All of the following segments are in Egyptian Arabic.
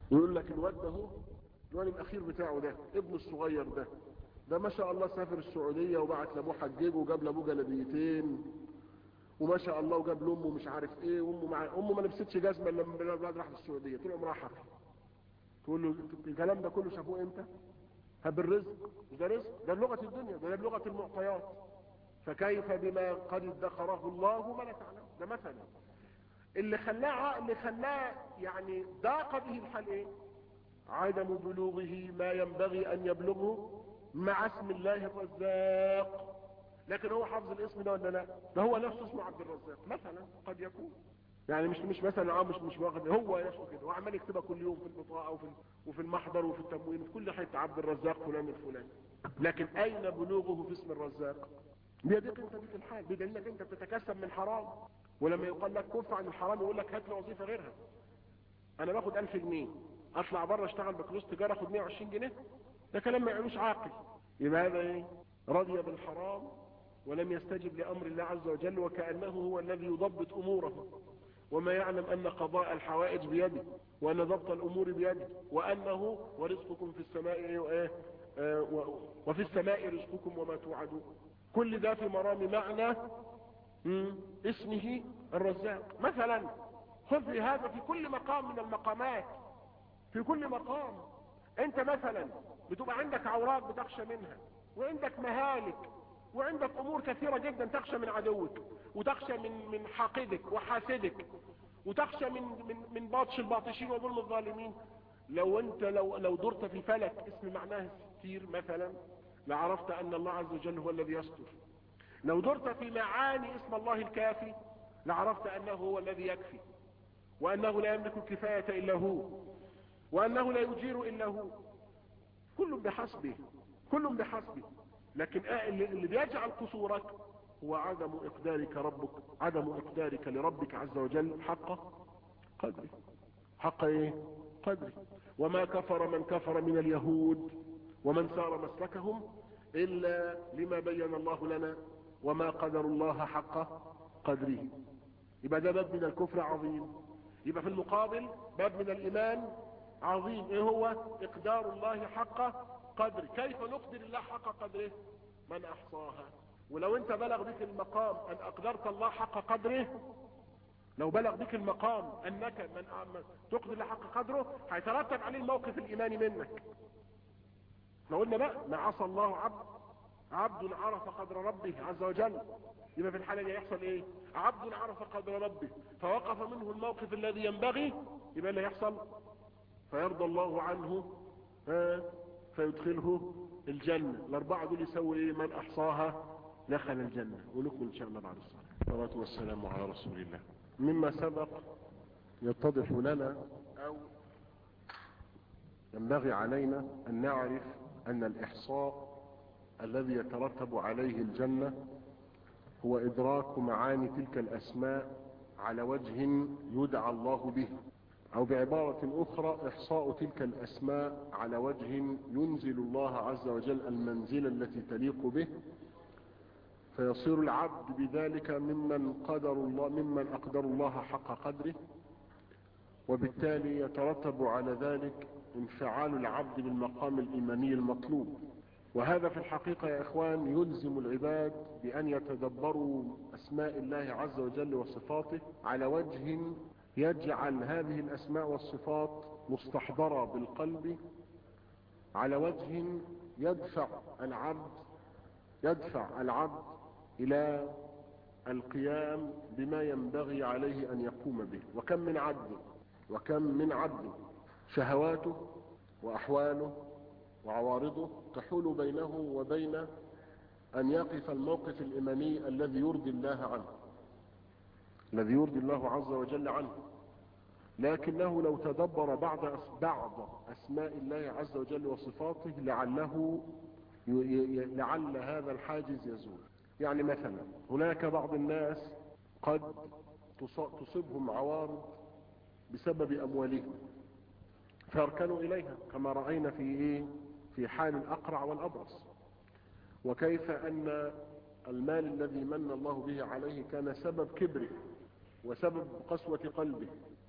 يقول لك الواد ده هو الواد الاخير بتاعه ده ابنه الصغير ده ده ما شاء الله سافر السعودية وبعت لابوه حجيج وجاب لابوه جلبيتين وما شاء الله وجاب لامه مش عارف ايه وامه مع امه ما لبستش جزمه الا لما الواد راح السعوديه طول عمرها حفل تقول له الكلام ده كله شافوه امتى هب الرزق مش ده رزق ده لغه الدنيا ده لغه المعطيات فكيف بما قد ادخره الله ما لا تعلم ده مثلا اللي خلاه اللي خلاه يعني ضاق به الحال ايه عدم بلوغه ما ينبغي ان يبلغه مع اسم الله الرزاق لكن هو حافظ الاسم ده ولا لا ده هو نفسه اسمه عبد الرزاق مثلا قد يكون يعني مش مش مثلا اه مش مش واخد هو نفسه كده وعمال يكتبها كل يوم في البطاقه وفي وفي المحضر وفي التموين وفي كل حته عبد الرزاق فلان الفلاني لكن اين بلوغه في اسم الرزاق بيديك انت بيك الحال بدليل انك انت بتتكسب من حرام ولما يقال لك كف عن الحرام يقول لك هات لي وظيفه غيرها انا باخد 1000 جنيه اطلع بره اشتغل بكالوريوس تجاره اخد 120 جنيه ده كلام ما يعملوش عاقل يبقى هذا ايه رضي بالحرام ولم يستجب لامر الله عز وجل وكانه هو الذي يضبط اموره وما يعلم ان قضاء الحوائج بيده وان ضبط الامور بيده وانه ورزقكم في السماء ايه آه وفي السماء رزقكم وما توعدون كل ده في مرام معنى اسمه الرزاق مثلا خذ في هذا في كل مقام من المقامات في كل مقام انت مثلا بتبقى عندك عورات بتخشى منها وعندك مهالك وعندك امور كثيرة جدا تخشى من عدوك وتخشى من من حاقدك وحاسدك وتخشى من من من باطش الباطشين وظلم الظالمين لو انت لو لو درت في فلك اسم معناه ستير مثلا لعرفت ان الله عز وجل هو الذي يستر لو درت في معاني اسم الله الكافي لعرفت انه هو الذي يكفي وانه لا يملك الكفاية الا هو وانه لا يجير الا هو كل بحسبه كل بحسبه لكن اللي بيجعل قصورك هو عدم اقدارك ربك عدم اقدارك لربك عز وجل حق قدره حق ايه قدره وما كفر من كفر من اليهود ومن سار مسلكهم الا لما بين الله لنا وما قدر الله حق قدره يبقى ده باب من الكفر عظيم يبقى في المقابل باب من الايمان عظيم ايه هو اقدار الله حق قدره كيف نقدر الله حق قدره من احصاها ولو انت بلغ بك المقام ان اقدرت الله حق قدره لو بلغ بك المقام انك من تقدر الله حق قدره هيترتب عليه الموقف الايماني منك لو قلنا بقى ما عصى الله عبد عبد عرف قدر ربه عز وجل يبقى في الحالة دي يحصل ايه عبد عرف قدر ربه فوقف منه الموقف الذي ينبغي يبقى اللي يحصل فيرضى الله عنه ها فيدخله الجنة الاربعة دول يسوي ايه من احصاها دخل الجنة ونكمل ان شاء الله بعد الصلاة الصلاة والسلام على رسول الله مما سبق يتضح لنا او ينبغي علينا ان نعرف ان الاحصاء الذي يترتب عليه الجنة هو ادراك معاني تلك الاسماء على وجه يدعى الله به او بعبارة اخرى احصاء تلك الاسماء على وجه ينزل الله عز وجل المنزلة التي تليق به فيصير العبد بذلك ممن قدر الله ممن اقدر الله حق قدره وبالتالي يترتب على ذلك انفعال العبد بالمقام الايماني المطلوب وهذا في الحقيقة يا اخوان يلزم العباد بان يتدبروا اسماء الله عز وجل وصفاته على وجه يجعل هذه الاسماء والصفات مستحضرة بالقلب على وجه يدفع العبد يدفع العبد الى القيام بما ينبغي عليه ان يقوم به وكم من عبد وكم من عبد شهواته واحواله وعوارضه تحول بينه وبين ان يقف الموقف الايماني الذي يرضي الله عنه الذي يرضي الله عز وجل عنه لكنه لو تدبر بعض بعض اسماء الله عز وجل وصفاته لعله لعل هذا الحاجز يزول يعني مثلا هناك بعض الناس قد تصيبهم عوارض بسبب اموالهم فيركنوا اليها كما رأينا في ايه في حال الاقرع والابرص وكيف ان المال الذي من الله به عليه كان سبب كبره وسبب قسوة قلبه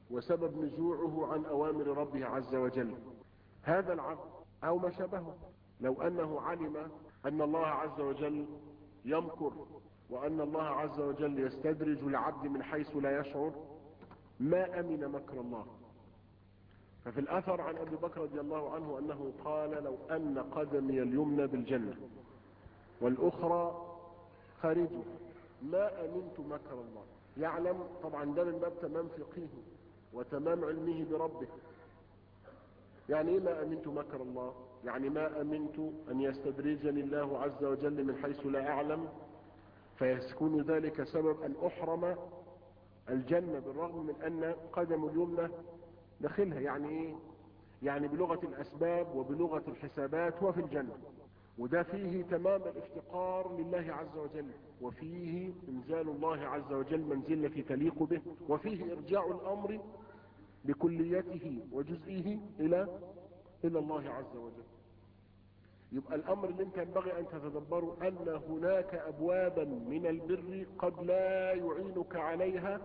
وسبب نزوعه عن أوامر ربه عز وجل هذا العبد أو ما شابهه لو أنه علم أن الله عز وجل يمكر وأن الله عز وجل يستدرج العبد من حيث لا يشعر ما أمن مكر الله ففي الأثر عن أبي بكر رضي الله عنه أنه قال لو أن قدمي اليمنى بالجنة والأخرى خارجه ما أمنت مكر الله يعلم طبعا ده من باب تمام فقهه وتمام علمه بربه يعني ايه ما امنت مكر الله يعني ما امنت ان يستدرجني الله عز وجل من حيث لا اعلم فيكون ذلك سبب ان احرم الجنة بالرغم من ان قدم اليمنى داخلها يعني ايه يعني بلغة الاسباب وبلغة الحسابات هو في الجنة وده فيه تمام الافتقار لله عز وجل وفيه انزال الله عز وجل منزلة تليق به وفيه ارجاع الامر بكليته وجزئه الى الى الله عز وجل يبقى الامر اللي انت ينبغي ان تتدبره ان هناك ابوابا من البر قد لا يعينك عليها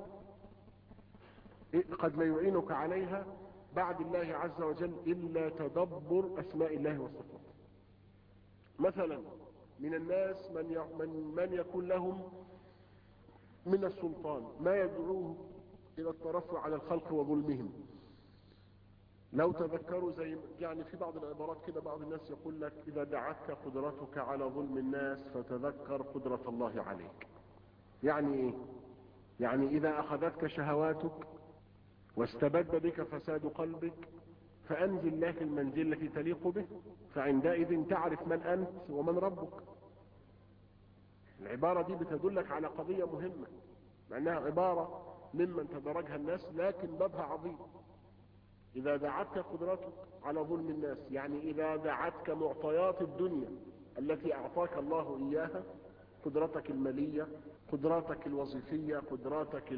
قد لا يعينك عليها بعد الله عز وجل الا تدبر اسماء الله وصفاته مثلا من الناس من من من يكون لهم من السلطان ما يدعوه الى الترفع على الخلق وظلمهم لو تذكروا زي يعني في بعض العبارات كده بعض الناس يقول لك اذا دعتك قدرتك على ظلم الناس فتذكر قدرة الله عليك يعني ايه يعني اذا اخذتك شهواتك واستبد بك فساد قلبك فانزل لك المنزل التي تليق به فعندئذ تعرف من انت ومن ربك العبارة دي بتدلك على قضية مهمة مع انها عبارة ممن تدرجها الناس لكن بابها عظيم اذا دعتك قدرتك على ظلم الناس يعني اذا دعتك معطيات الدنيا التي اعطاك الله اياها قدرتك المالية قدراتك الوظيفية قدراتك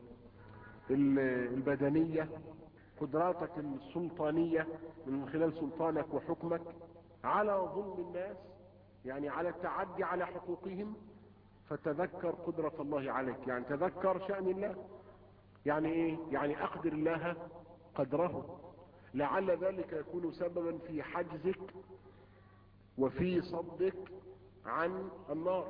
البدنية قدراتك السلطانية من خلال سلطانك وحكمك على ظلم الناس يعني على التعدي على حقوقهم فتذكر قدرة الله عليك يعني تذكر شأن الله يعني ايه يعني اقدر الله قدره لعل ذلك يكون سببا في حجزك وفي صدك عن النار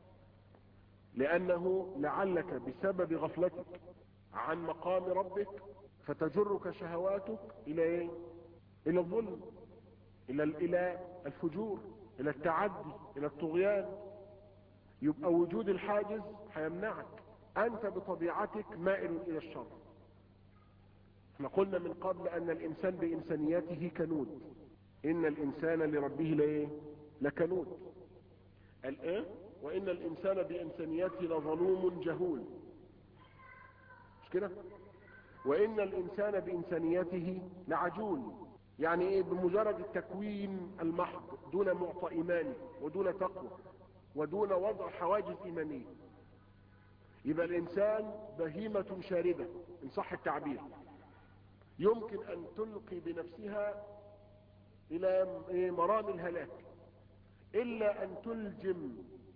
لانه لعلك بسبب غفلتك عن مقام ربك فتجرك شهواتك الى ايه الى الظلم الى الى الفجور الى التعدي الى الطغيان يبقى وجود الحاجز هيمنعك انت بطبيعتك مائل الى الشر احنا قلنا من قبل ان الانسان بانسانيته كنود ان الانسان لربه لايه لكنود الايه وان الانسان بانسانيته لظلوم جهول مش كده وان الانسان بانسانيته لعجول يعني ايه بمجرد التكوين المحض دون معطى ايماني ودون تقوى ودون وضع حواجز ايمانيه يبقى الانسان بهيمة شاردة ان صح التعبير يمكن ان تلقي بنفسها الى مرام الهلاك الا ان تلجم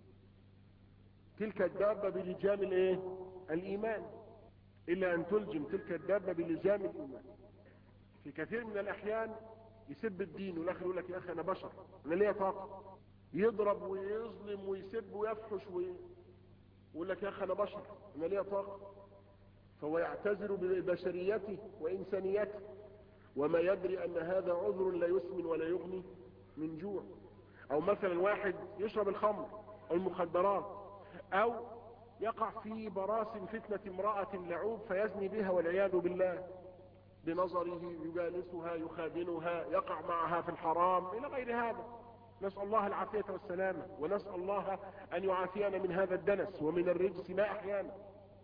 تلك الدابة بلجام الايه الايمان الا ان تلجم تلك الدابة بلجام الايمان في كثير من الاحيان يسب الدين والاخر يقول لك يا اخي انا بشر انا ليا طاقة يضرب ويظلم ويسب ويفحش ويقول لك يا اخي انا بشر انا ليا طاقة فهو يعتذر ببشريته وانسانيته وما يدري ان هذا عذر لا يسمن ولا يغني من جوع او مثلا واحد يشرب الخمر او المخدرات او يقع في براسن فتنة امرأة لعوب فيزني بها والعياذ بالله بنظره يجالسها يخادنها يقع معها في الحرام الى غير هذا نسأل الله العافية والسلامة ونسأل الله ان يعافينا من هذا الدنس ومن الرجس ما احيانا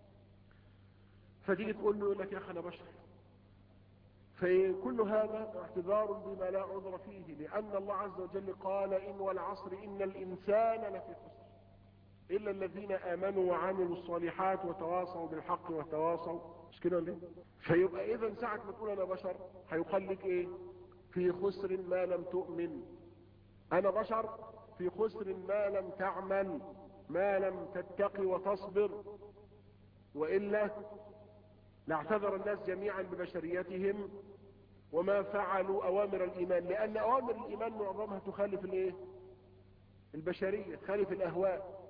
فتيجي تقول له يقول لك يا اخي انا بشر فكل هذا اعتذار بما لا عذر فيه لان الله عز وجل قال ان والعصر ان الانسان لفي خسر الا الذين امنوا وعملوا الصالحات وتواصوا بالحق وتواصوا مش كده ليه فيبقى اذا ساعة ما تقول انا بشر هيقال لك ايه في خسر ما لم تؤمن انا بشر في خسر ما لم تعمل ما لم تتقي وتصبر وإلا لاعتذر الناس جميعا ببشريتهم وما فعلوا اوامر الايمان لان اوامر الايمان معظمها تخالف الايه البشرية تخالف الاهواء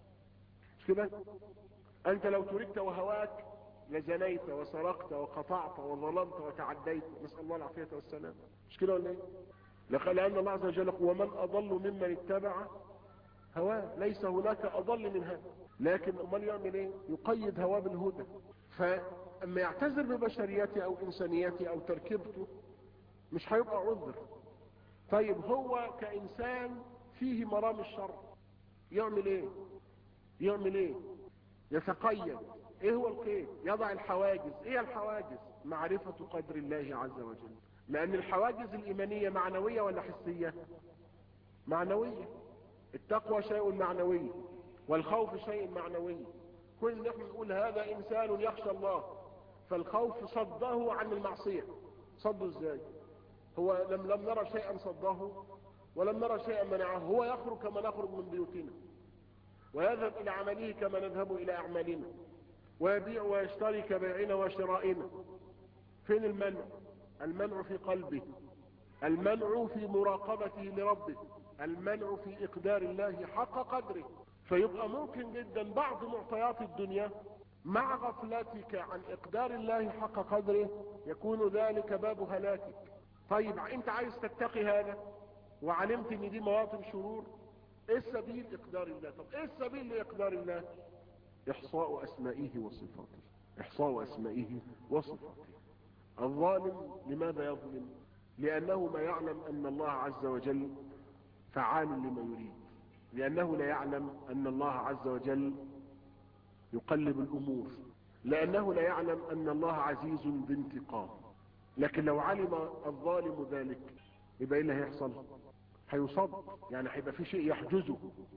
مش كده انت لو تركت وهواك لزنيت وسرقت وقطعت وظلمت وتعديت نسأل الله العافية والسلام مش كده ولا ايه لأن الله عز وجل ومن أضل ممن اتبع هواه ليس هناك أضل من هذا لكن أمال يعمل ايه يقيد هواه بالهدى فأما يعتذر ببشريته أو إنسانيته أو تركيبته مش هيبقى عذر طيب هو كإنسان فيه مرام الشر يعمل ايه يعمل ايه يتقيد ايه هو القيد يضع الحواجز ايه الحواجز معرفة قدر الله عز وجل لان الحواجز الايمانية معنوية ولا حسية معنوية التقوى شيء معنوي والخوف شيء معنوي كل نحن نقول هذا انسان يخشى الله فالخوف صده عن المعصية صده ازاي هو لم, لم نرى شيئا صده ولم نرى شيئا منعه هو يخرج كما نخرج من بيوتنا ويذهب الى عمله كما نذهب الى اعمالنا ويبيع ويشتري كبيعنا وشرائنا فين المنع المنع في قلبه المنع في مراقبته لربه المنع في اقدار الله حق قدره فيبقى ممكن جدا بعض معطيات الدنيا مع غفلتك عن اقدار الله حق قدره يكون ذلك باب هلاكك طيب انت عايز تتقي هذا وعلمت ان دي مواطن شرور ايه السبيل اقدار الله طب ايه السبيل لاقدار الله احصاء اسمائه وصفاته احصاء اسمائه وصفاته الظالم لماذا يظلم لانه ما يعلم ان الله عز وجل فعال لما يريد لانه لا يعلم ان الله عز وجل يقلب الامور لانه لا يعلم ان الله عزيز بانتقام لكن لو علم الظالم ذلك يبقى ايه اللي هيحصل هيصد يعني هيبقى في شيء يحجزه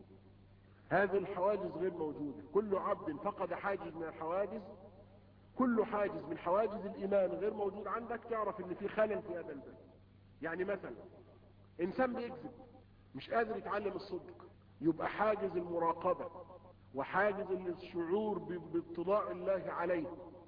هذه الحواجز غير موجودة كل عبد فقد حاجز من الحواجز كل حاجز من حواجز الايمان غير موجود عندك تعرف ان في خلل في هذا الباب يعني مثلا انسان بيكذب مش قادر يتعلم الصدق يبقى حاجز المراقبة وحاجز الشعور باطلاع الله عليه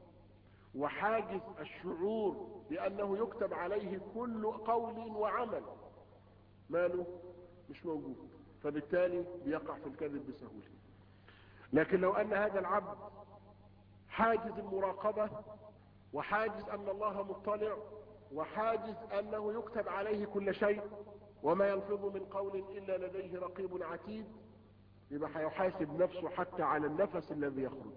وحاجز الشعور بانه يكتب عليه كل قول وعمل ماله مش موجود فبالتالي بيقع في الكذب بسهولة لكن لو ان هذا العبد حاجز المراقبة وحاجز ان الله مطلع وحاجز انه يكتب عليه كل شيء وما يلفظ من قول الا لديه رقيب عتيد يبقى هيحاسب نفسه حتى على النفس الذي يخرج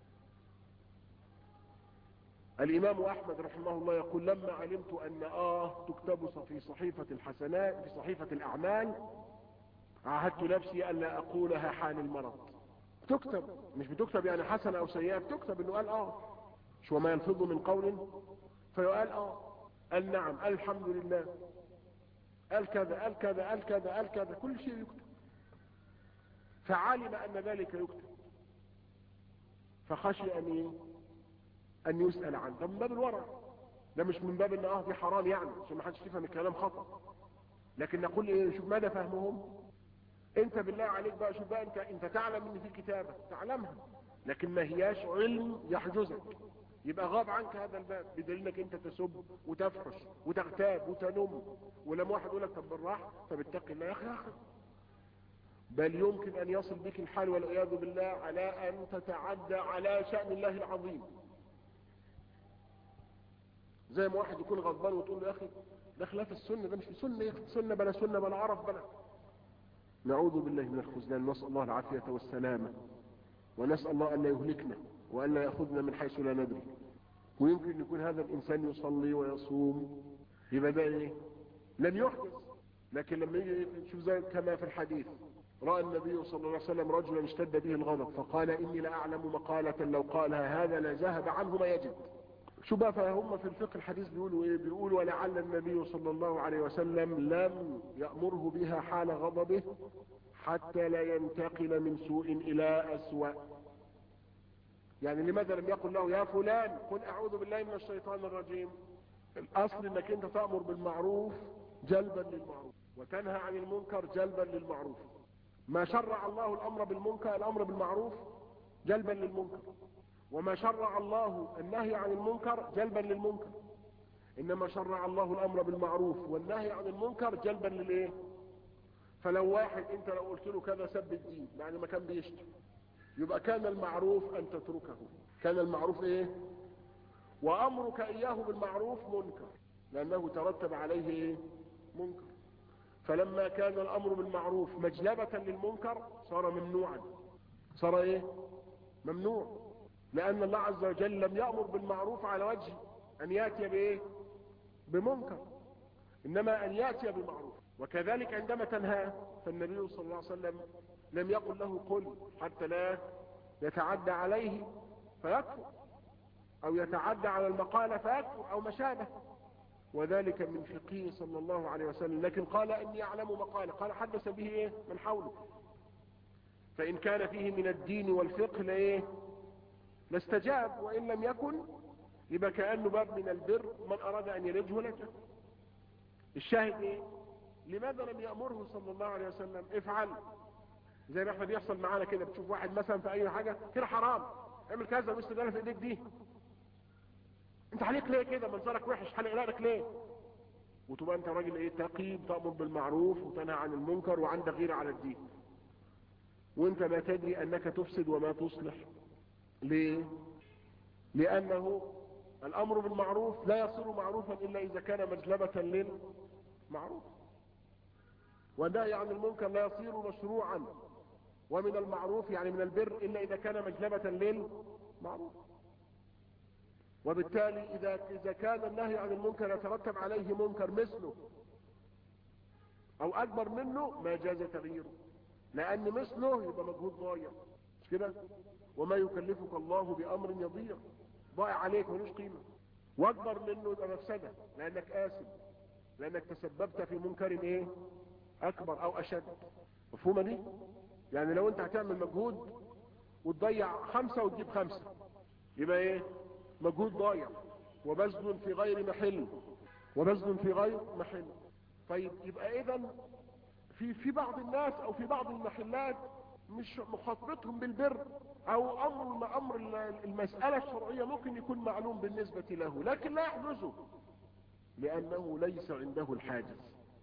الامام احمد رحمه الله يقول لما علمت ان اه تكتب في صحيفة الحسنات في صحيفة الاعمال عاهدت نفسي الا اقولها حال المرض تكتب مش بتكتب يعني حسنة او سيئة بتكتب انه قال اه شو ما يلفظ من قول فيقال اه قال نعم قال الحمد لله قال كذا قال كذا قال كذا قال كذا كل شيء يكتب فعلم ان ذلك يكتب فخشي ان ايه ان يسأل عنه ده من باب الورع ده مش من باب ان اه دي حرام يعني عشان ما حدش يفهم الكلام خطأ لكن نقول ايه شوف ماذا فهمهم انت بالله عليك بقى شوف بقى انت انت تعلم ان في كتابة تعلمها لكن ما هياش علم يحجزك يبقى غاب عنك هذا الباب بدليل انك انت تسب وتفحش وتغتاب وتنم ولما واحد يقول لك طب بالراحه طب اتقي الله يا اخي يا اخي بل يمكن ان يصل بك الحال والعياذ بالله على ان تتعدى على شأن الله العظيم زي ما واحد يكون غضبان وتقول له يا اخي ده خلاف السنه ده مش سنه يا اخي سنه بلا سنه بلا عرف بلا نعوذ بالله من الخذلان نسال الله العافيه والسلامه ونسال الله ان لا يهلكنا وان لا ياخذنا من حيث لا ندري ويمكن يكون هذا الانسان يصلي ويصوم يبقى ده ايه لن يحدث لكن لما يجي شوف زي كما في الحديث راى النبي صلى الله عليه وسلم رجلا اشتد به الغضب فقال اني لاعلم مقاله لو قالها هذا لذهب عنه ما يجد شو بقى فهم في الفقه الحديث بيقولوا ايه بيقولوا ولعل النبي صلى الله عليه وسلم لم يأمره بها حال غضبه حتى لا ينتقل من سوء الى اسوأ يعني لماذا لم يقل له يا فلان قل اعوذ بالله من الشيطان الرجيم الاصل انك انت تأمر بالمعروف جلبا للمعروف وتنهى عن المنكر جلبا للمعروف ما شرع الله الامر بالمنكر الامر بالمعروف جلبا للمنكر وما شرع الله النهي عن المنكر جلبا للمنكر انما شرع الله الامر بالمعروف والنهي عن المنكر جلبا للايه فلو واحد انت لو قلت له كذا سب الدين يعني ما كان بيشتم يبقى كان المعروف ان تتركه كان المعروف ايه وامرك اياه بالمعروف منكر لانه ترتب عليه ايه منكر فلما كان الامر بالمعروف مجلبة للمنكر صار ممنوعا صار ايه ممنوع لان الله عز وجل لم يأمر بالمعروف على وجه ان ياتي بايه بمنكر انما ان ياتي بمعروف وكذلك عندما تنهى فالنبي صلى الله عليه وسلم لم يقل له قل حتى لا يتعدى عليه فيكفر او يتعدى على المقالة فيكفر او مشابه وذلك من فقهه صلى الله عليه وسلم لكن قال اني اعلم مقالة قال حدث به ايه من حوله فان كان فيه من الدين والفقه لايه لاستجاب وان لم يكن يبقى كأنه باب من البر من اراد ان يلجه لك الشاهد ايه لماذا لم يأمره صلى الله عليه وسلم افعل زي ما احنا بيحصل معانا كده بتشوف واحد مثلا في اي حاجة كده حرام اعمل كذا مثل ده في ايديك دي انت عليك ليه كده منظرك وحش حلق لك ليه وتبقى انت راجل ايه تقي تأمر بالمعروف وتنهى عن المنكر وعندك غير على الدين وانت ما تدري انك تفسد وما تصلح ليه لانه الامر بالمعروف لا يصير معروفا الا اذا كان مجلبة للمعروف والنهي عن المنكر لا يصير مشروعا ومن المعروف يعني من البر الا اذا كان مجلبة للمعروف وبالتالي اذا اذا كان النهي عن المنكر يترتب عليه منكر مثله او اكبر منه ما جاز تغييره لان مثله يبقى مجهود ضايع مش كده وما يكلفك الله بامر يضيع ضائع عليك ملوش قيمه واكبر منه يبقى مفسده لانك آثم لانك تسببت في منكر ايه اكبر او اشد مفهومه دي يعني لو انت هتعمل مجهود وتضيع خمسة وتجيب خمسة يبقى ايه مجهود ضايع وبذل في غير محل وبذل في غير محل طيب يبقى اذا في في بعض الناس او في بعض المحلات مش مخاطبتهم بالبر او امر امر المسألة الشرعية ممكن يكون معلوم بالنسبة له لكن لا يحدثه لانه ليس عنده الحاجز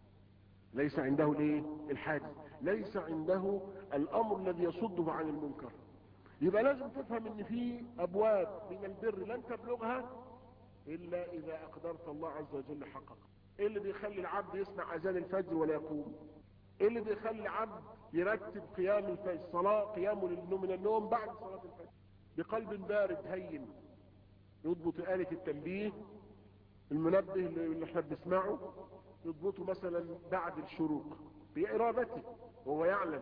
ليس عنده الايه الحاجز ليس عنده الامر الذي يصده عن المنكر يبقى لازم تفهم ان في ابواب من البر لن تبلغها الا اذا اقدرت الله عز وجل حقق ايه اللي بيخلي العبد يسمع اذان الفجر ولا يقوم ايه اللي بيخلي العبد يرتب قيام الفجر صلاة قيامه من النوم بعد صلاة الفجر بقلب بارد هين يضبط آلة التنبيه المنبه اللي احنا بنسمعه يضبطه مثلا بعد الشروق بإرادته وهو يعلم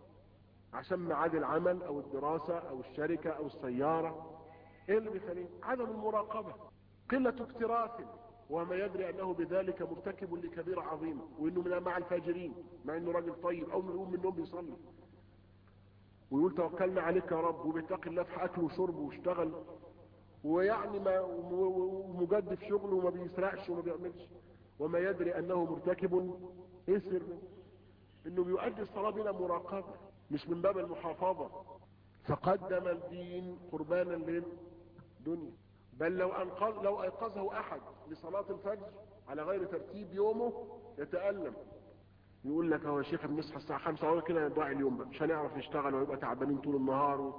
عشان ميعاد العمل او الدراسة او الشركة او السيارة ايه اللي بيخليه عدم المراقبة قلة اكتراث وما يدري انه بذلك مرتكب لكبيرة عظيمة وانه من مع الفاجرين مع انه راجل طيب او يقوم من النوم بيصلي ويقول توكلنا عليك يا رب وبيتقي الله في اكله وشربه واشتغل ويعني ما ومجد في شغله وما بيسرقش وما بيعملش وما يدري انه مرتكب ايه سر انه بيؤدي الصلاة بلا مراقبة مش من باب المحافظة فقدم الدين قربانا للدنيا بل لو أنقذ لو أيقظه أحد لصلاة الفجر على غير ترتيب يومه يتألم يقول لك هو يا شيخ بنصحى الساعة 5 هو كده يضيع اليوم بقى مش هنعرف نشتغل ويبقى تعبانين طول النهار و...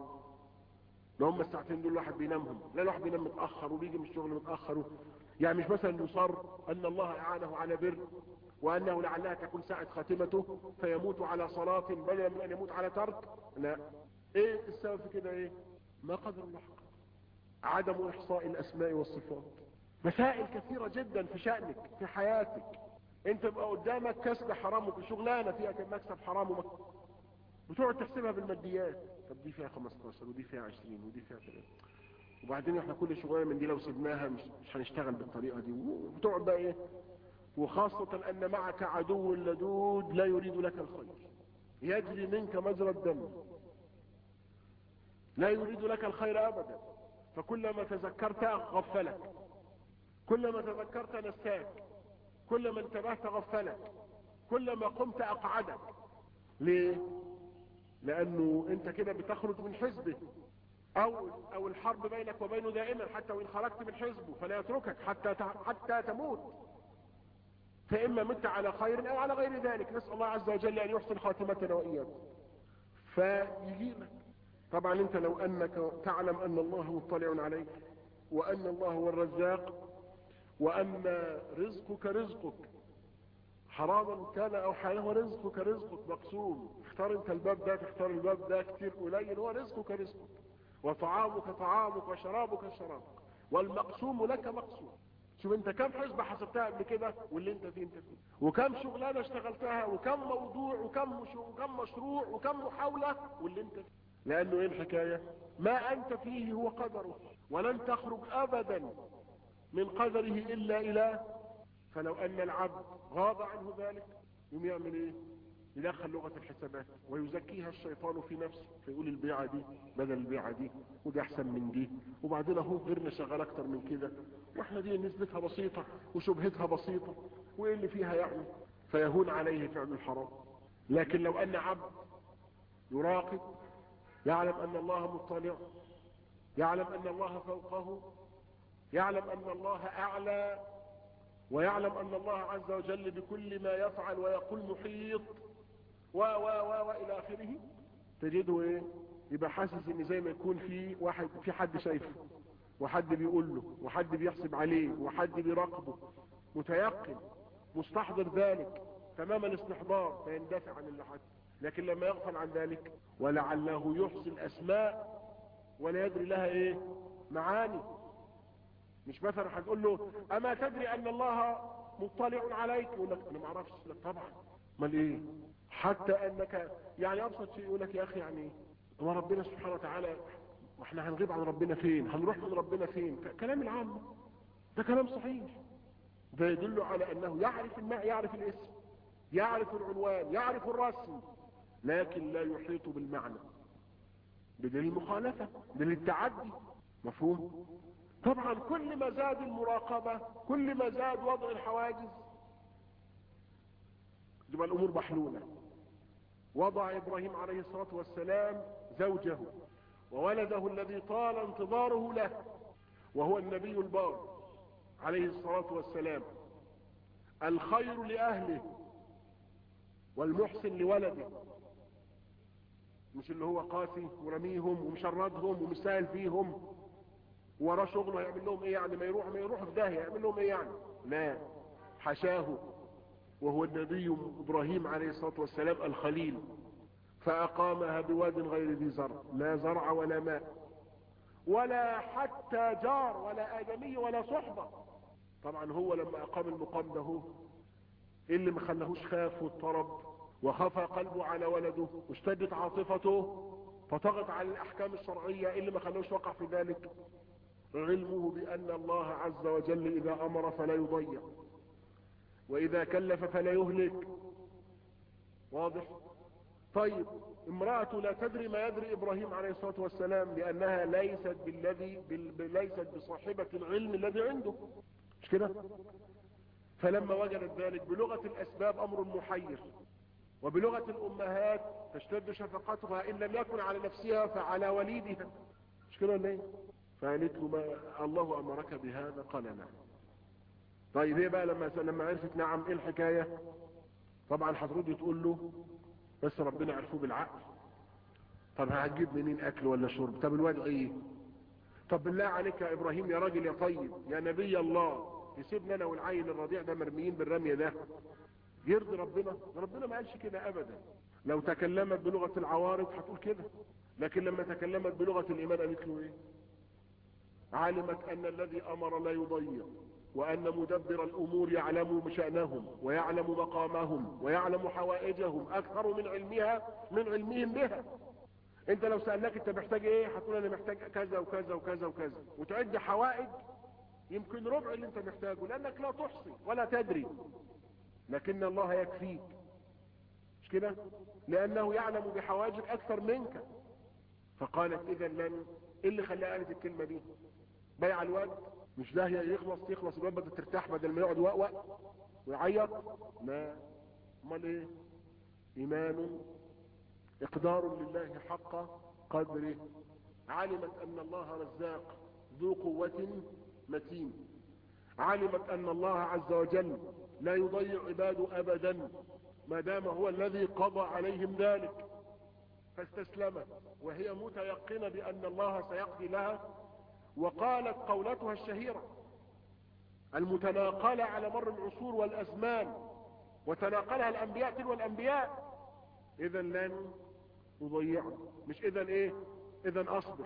لو هم الساعتين دول الواحد بينامهم لا الواحد بينام متأخر وبيجي من الشغل متأخر و... يعني مش مثلا يصر أن الله أعانه على بر وأنه لعلها تكون ساعة خاتمته فيموت على صلاة بدلا من أن يموت على ترك لا إيه السبب في كده إيه ما قدر الله حق عدم إحصاء الأسماء والصفات مسائل كثيرة جدا في شأنك في حياتك انت بقى قدامك كسب حرام وشغلانة فيها كم مكسب حرام ومك... بتقعد تحسبها بالماديات طب دي فيها 15 ودي فيها 20 ودي فيها 30 وبعدين احنا كل شغلانه من دي لو سيبناها مش, مش هنشتغل بالطريقه دي وبتقعد بقى ايه وخاصة ان معك عدو لدود لا يريد لك الخير يجري منك مجرى الدم لا يريد لك الخير ابدا فكلما تذكرت غفلك كلما تذكرت نساك كلما انتبهت غفلك كلما قمت اقعدك ليه لانه انت كده بتخرج من حزبه او او الحرب بينك وبينه دائما حتى وان خرجت من حزبه فلا يتركك حتى حتى تموت فاما مت على خير او على غير ذلك نسال الله عز وجل ان يحسن خاتمتنا واياكم فيجي لك طبعا انت لو انك تعلم ان الله مطلع عليك وان الله هو الرزاق وان رزقك رزقك حراما كان او حلالا هو رزقك رزقك مقسوم اختار انت الباب ده تختار الباب ده كتير قليل هو رزقك رزقك وطعامك طعامك وشرابك شرابك والمقسوم لك مقسوم شوف انت كم حسبة حسبتها قبل كده واللي انت فيه انت فيه وكم شغلانة اشتغلتها وكم موضوع وكم وكم مشروع وكم محاولة واللي انت فيه لانه ايه الحكاية ما انت فيه هو قدره ولن تخرج ابدا من قدره الا اله فلو ان العبد غاب عنه ذلك يوم يعمل ايه يدخل لغة الحسابات ويزكيها الشيطان في نفسه فيقول البيعة دي بدل البيعة دي ودي احسن من دي وبعدين اهو غيرنا شغال اكتر من كده واحنا دي نسبتها بسيطة وشبهتها بسيطة وايه اللي فيها يعني فيهون عليه فعل الحرام لكن لو ان عبد يراقب يعلم ان الله مطلع يعلم ان الله فوقه يعلم ان الله اعلى ويعلم ان الله عز وجل بكل ما يفعل ويقول محيط و و و والى اخره تجده ايه يبقى حاسس ان زي ما يكون في واحد في حد شايفه وحد بيقول له وحد بيحسب عليه وحد بيراقبه متيقن مستحضر ذلك تمام الاستحضار فيندفع عن اللي حدث لكن لما يغفل عن ذلك ولعله يحصي الاسماء ولا يدري لها ايه معاني مش مثلا هتقول له اما تدري ان الله مطلع عليك يقول لك انا ما اعرفش لك طبعا امال ايه حتى انك يعني ابسط شيء يقول لك يا اخي يعني هو ربنا سبحانه وتعالى واحنا هنغيب عن ربنا فين هنروح من ربنا فين كلام العام ده كلام صحيح ده يدل على انه يعرف الماء يعرف الاسم يعرف العنوان يعرف الرسم لكن لا يحيط بالمعنى بدليل المخالفة دليل التعدي مفهوم طبعا كل ما زاد المراقبة كل ما زاد وضع الحواجز تبقى الامور محلولة وضع ابراهيم عليه الصلاة والسلام زوجه وولده الذي طال انتظاره له وهو النبي البار عليه الصلاة والسلام الخير لأهله والمحسن لولده مش اللي هو قاسي ورميهم ومشردهم ومسائل فيهم وراه شغله يعمل لهم ايه يعني ما يروح ما يروح في داهيه يعمل لهم ايه يعني لا حشاه وهو النبي ابراهيم عليه الصلاه والسلام الخليل فاقامها بواد غير ذي زرع لا زرع ولا ماء ولا حتى جار ولا ادمي ولا صحبه طبعا هو لما اقام المقام ده هو إيه اللي ما خلاهوش خاف واضطرب وخفى قلبه على ولده واشتدت عاطفته فطغت على الاحكام الشرعيه إيه اللي ما خلاهوش وقع في ذلك علمه بأن الله عز وجل إذا أمر فلا يضيع وإذا كلف فلا يهلك واضح طيب امرأة لا تدري ما يدري إبراهيم عليه الصلاة والسلام لأنها ليست بالذي بال... ليست بصاحبة العلم الذي عنده مش كده فلما وجدت ذلك بلغة الأسباب أمر محير وبلغة الأمهات تشتد شفقتها إن لم يكن على نفسها فعلى وليدها مش كده ولا ايه فقالت له ما الله امرك بهذا قال نعم طيب ايه بقى لما لما عرفت نعم ايه الحكايه طبعا هترد تقول له بس ربنا عرفوه بالعقل طب هتجيب منين اكل ولا شرب طب الواد ايه طب بالله عليك يا ابراهيم يا راجل يا طيب يا نبي الله يسيبنا انا والعيل الرضيع ده مرميين بالرميه ده يرضي ربنا ربنا ما قالش كده ابدا لو تكلمت بلغه العوارض هتقول كده لكن لما تكلمت بلغه الايمان قالت له ايه علمت ان الذي امر لا يضيع وان مدبر الامور يعلم بشأنهم ويعلم مقامهم ويعلم حوائجهم اكثر من علمها من علمهم بها انت لو سألناك انت محتاج ايه هتقول انا محتاج كذا وكذا وكذا وكذا وتعد حوائج يمكن ربع اللي انت محتاجه لانك لا تحصي ولا تدري لكن الله يكفيك مش كده لانه يعلم بحوائجك اكثر منك فقالت اذا لن ايه اللي خلاها قالت الكلمه دي بيع الواد مش ده يخلص يخلص الواد بدأ ترتاح بدل ما يقعد وقوق ويعيط لا امال ايه ايمان اقدار لله حق قدره علمت ان الله رزاق ذو قوة متين علمت ان الله عز وجل لا يضيع عباده ابدا ما دام هو الذي قضى عليهم ذلك فاستسلمت وهي متيقنة بان الله سيقضي لها وقالت قولتها الشهيرة المتناقلة على مر العصور والازمان وتناقلها الانبياء تلو الانبياء اذا لن نضيعه مش اذا ايه اذا اصبر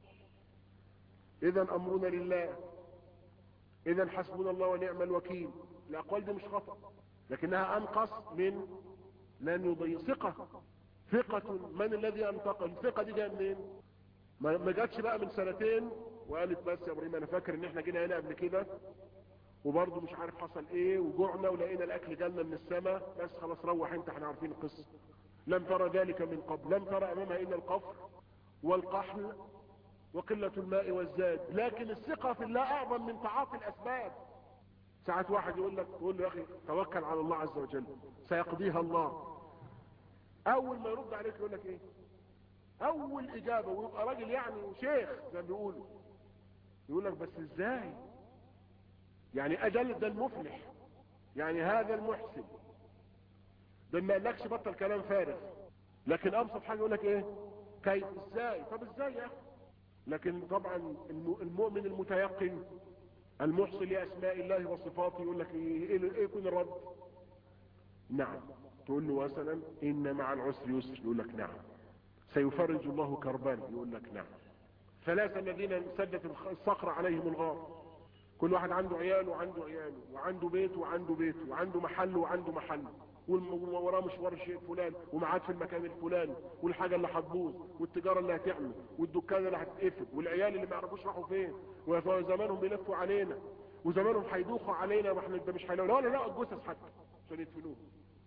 اذا امرنا لله اذا حسبنا الله ونعم الوكيل الاقوال دي مش خطأ لكنها انقص من لن يضيع ثقة ثقة من الذي انطق الثقة دي جايه منين ما جاتش بقى من سنتين وقالت بس يا ابراهيم انا فاكر ان احنا جينا هنا قبل كده وبرضه مش عارف حصل ايه وجوعنا ولقينا الاكل جالنا من السماء بس خلاص روح انت احنا عارفين القصه لم ترى ذلك من قبل لم ترى امامها الا القفر والقحل وقلة الماء والزاد لكن الثقة في الله اعظم من تعاطي الاسباب ساعات واحد يقول لك يقول له يا اخي توكل على الله عز وجل سيقضيها الله اول ما يرد عليك يقول لك ايه اول اجابة ويبقى راجل يعني شيخ زي ما بيقولوا يقول لك بس ازاي يعني اجل ده المفلح يعني هذا المحسن ده ما قالكش بطل كلام فارغ لكن ابسط حاجه يقول لك ايه كيف ازاي طب ازاي يا اخي لكن طبعا المؤمن المتيقن المحسن لاسماء الله وصفاته يقول لك ايه ايه يكون الرد نعم تقول له مثلا ان مع العسر يسر يقول لك نعم سيفرج الله كربان يقول لك نعم ثلاثة الذين سدت الصخرة عليهم الغار كل واحد عنده عيال وعنده عياله وعنده بيت وعنده بيت وعنده محل وعنده محل وراه مشوار الشيء فلان ومعاد في المكان الفلاني والحاجة اللي هتبوظ والتجارة اللي هتعمل والدكان اللي هتتقفل والعيال اللي ما يعرفوش راحوا فين وزمانهم بيلفوا علينا وزمانهم هيدوخوا علينا واحنا ده مش هيلاقوا لا لا الجثث حتى عشان يدفنوه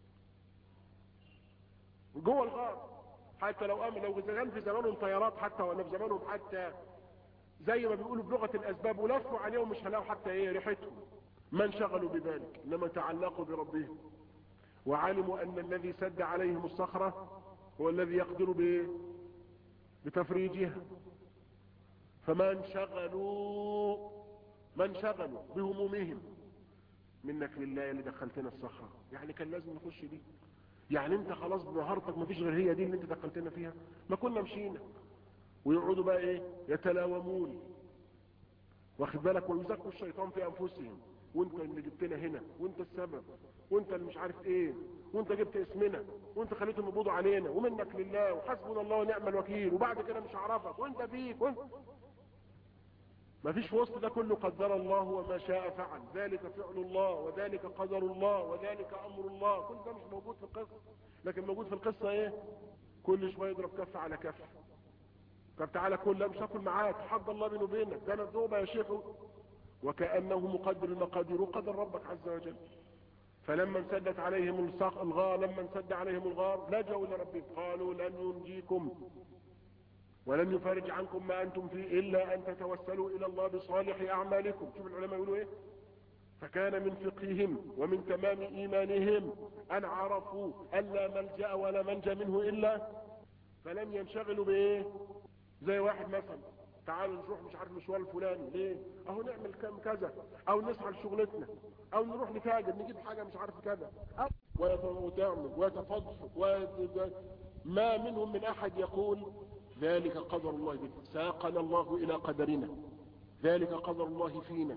جوه الغار حتى لو امن لو كان في زمانهم طيارات حتى ولا في زمانهم حتى زي ما بيقولوا بلغة الاسباب ولفوا عليهم مش هلاقوا حتى ايه ريحتهم ما انشغلوا بذلك انما تعلقوا بربهم وعلموا ان الذي سد عليهم الصخرة هو الذي يقدر بايه بتفريجها فما انشغلوا ما انشغلوا بهمومهم منك لله اللي دخلتنا الصخرة يعني كان لازم نخش دي يعني انت خلاص بمهارتك ما فيش غير هي دي اللي انت دخلتنا فيها ما كنا مشينا ويقعدوا بقى ايه يتلاومون واخد بالك ويزكوا الشيطان في انفسهم وانت اللي جبتنا هنا وانت السبب وانت اللي مش عارف ايه وانت جبت اسمنا وانت خليتهم يقبضوا علينا ومنك لله وحسبنا الله ونعم الوكيل وبعد كده مش هعرفك وانت فيك وانت ما فيش في وسط ده كله قدر الله وما شاء فعل ذلك فعل الله وذلك قدر الله وذلك امر الله كل ده مش موجود في القصة لكن موجود في القصة ايه كل شوية يضرب كف على كف طب تعالى كل مش هاكل معاك حد الله بينه وبينك ده نزوبة يا شيخ وكأنه مقدر المقادير وقدر ربك عز وجل فلما انسدت عليهم الصخ الغار لما انسد عليهم الغار لجوا الى ربهم قالوا لن ينجيكم ولن يفرج عنكم ما انتم فيه الا ان تتوسلوا الى الله بصالح اعمالكم شوف العلماء يقولوا ايه فكان من فقههم ومن تمام ايمانهم ان عرفوا ان لا ملجا ولا منجا منه الا فلم ينشغلوا بايه زي واحد مثلا تعالوا نروح مش عارف مشوار الفلاني ليه اهو نعمل كم كذا او نسعى لشغلتنا او نروح نتاجر نجيب حاجة مش عارف كذا وتعمل ويتفضح ما منهم من احد يقول ذلك قدر الله بنا ساقنا الله الى قدرنا ذلك قدر الله فينا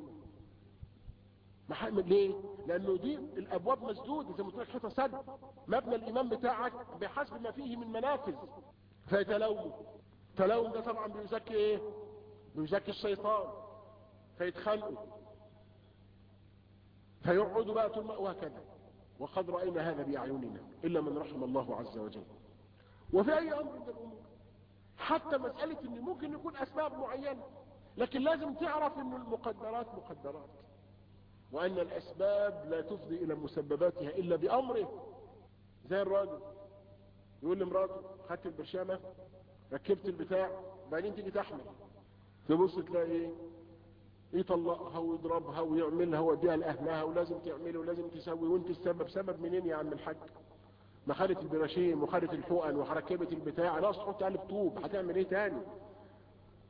محمد ليه لانه دي الابواب مسدودة زي ما قلت لك حيطه سد مبنى الايمان بتاعك بحسب ما فيه من منافذ فيتلوموا التلوم ده طبعا بيزكي ايه بيزكي الشيطان فيتخلقوا فيقعدوا بقى طول وهكذا وقد رأينا هذا بأعيننا إلا من رحم الله عز وجل وفي أي أمر من الأمور حتى مسألة أن ممكن يكون أسباب معينة لكن لازم تعرف أن المقدرات مقدرات وأن الأسباب لا تفضي إلى مسبباتها إلا بأمره زي الراجل يقول لمراته خدت البرشامة ركبت البتاع بعدين تيجي تحمل تبص تلاقي ايه يطلقها ويضربها ويعملها ويديها لاهلها ولازم تعمله ولازم تسوي وانت السبب سبب منين يا عم الحاج ما خدت البراشيم وخدت الحقن وحركبت البتاع لا تحط عليه طوب هتعمل ايه تاني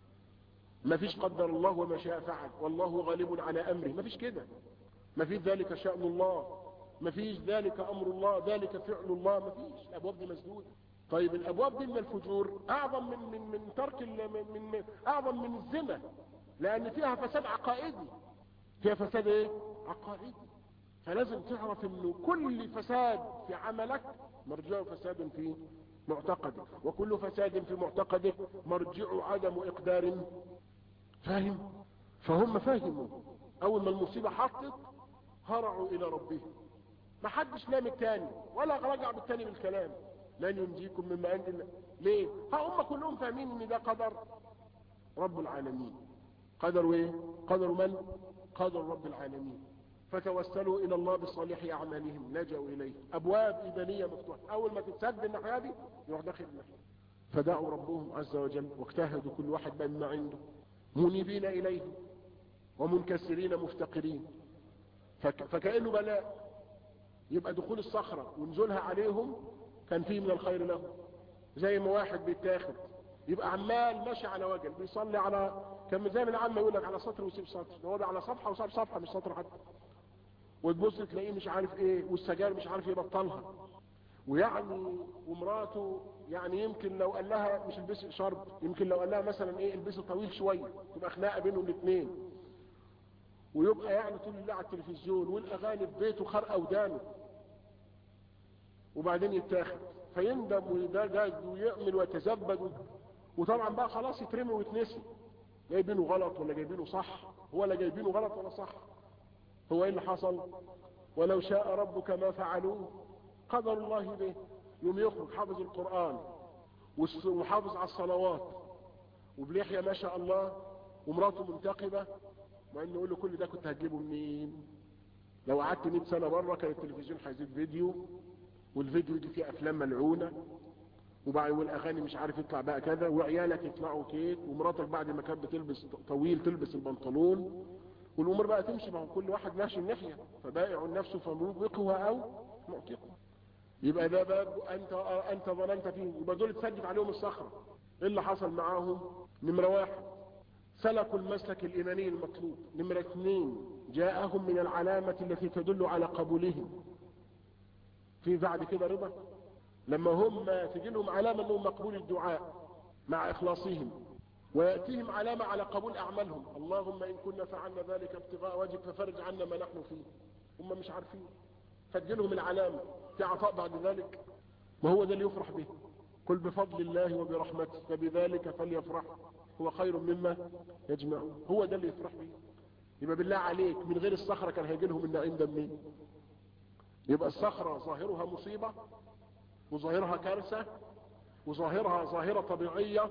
ما فيش قدر الله وما شاء فعل والله غالب على امره ما فيش كده ما فيش ذلك شأن الله ما فيش ذلك امر الله ذلك فعل الله ما فيش الابواب دي مسدوده طيب الابواب دي من الفجور اعظم من من من ترك من, من اعظم من الزنا لان فيها فساد عقائدي فيها فساد ايه عقائدي فلازم تعرف انه كل فساد في عملك مرجعه فساد في معتقدك وكل فساد في معتقدك مرجعه عدم اقدار فاهم فهم فاهموا اول ما المصيبة حطت هرعوا الى ربهم ما حدش نام التاني ولا رجع بالتاني بالكلام لن ينجيكم مما عند الله ليه ها هم كلهم فاهمين ان ده قدر رب العالمين قدر ايه قدر من قدر رب العالمين فتوسلوا الى الله بصالح اعمالهم لجأوا اليه ابواب ايمانيه مفتوحه اول ما تتسد الناحيه دي يروح داخل الناحيه فدعوا ربهم عز وجل واجتهدوا كل واحد بما عنده منيبين اليه ومنكسرين مفتقرين فك... فكانه بلاء يبقى دخول الصخره ونزولها عليهم كان فيه من الخير لهم زي ما واحد بيتاخد يبقى عمال ماشي على وجل بيصلي على كان زي ما العامة يقول لك على سطر ويسيب سطر هو على صفحه وساب صفحه مش سطر حتى وتبص تلاقيه مش عارف ايه والسجاير مش عارف يبطلها ويعني ومراته يعني يمكن لو قال لها مش البسي شرب يمكن لو قال لها مثلا ايه البسي طويل شويه تبقى خناقه بينهم الاثنين ويبقى يعني طول الليل على التلفزيون والاغاني في بيته خرقه ودانه وبعدين يتاخد فيندم ويدجج ويعمل ويتزبد وطبعا بقى خلاص يترمي ويتنسي جايبينه غلط ولا جايبينه صح ولا جايبينه غلط ولا صح هو ايه اللي حصل ولو شاء ربك ما فعلوه قدر الله به يوم يخرج حافظ القرآن وحافظ على الصلوات وبليحية ما شاء الله ومراته منتقبة مع انه يقول له كل ده كنت هتجيبه منين لو قعدت 100 سنة بره كان التلفزيون هيزيد فيديو والفيديو دي فيه افلام ملعونة وبعد والاغاني مش عارف يطلع بقى كذا وعيالك يطلعوا كيت ومراتك بعد ما كانت بتلبس طويل تلبس البنطلون والامور بقى تمشي مع كل واحد ماشي الناحيه فبائع النفس فموبقها او معتقها يبقى ده باب انت انت ظننت فيه يبقى دول اتسجد عليهم الصخره ايه اللي حصل معاهم نمره واحد سلكوا المسلك الايماني المطلوب نمره اثنين جاءهم من العلامه التي تدل على قبولهم في بعد كده رضا لما هم تجي لهم علامه انهم مقبول الدعاء مع اخلاصهم ويأتيهم علامة على قبول أعمالهم اللهم إن كنا فعلنا ذلك ابتغاء وجهك ففرج عنا ما نحن فيه هم مش عارفين فادجلهم العلامة في عطاء بعد ذلك ما هو ده اللي يفرح به قل بفضل الله وبرحمته فبذلك فليفرح هو خير مما يجمعون هو ده اللي يفرح به يبقى بالله عليك من غير الصخرة كان هيجي لهم النعيم ده منين يبقى الصخرة ظاهرها مصيبة وظاهرها كارثة وظاهرها ظاهرة طبيعية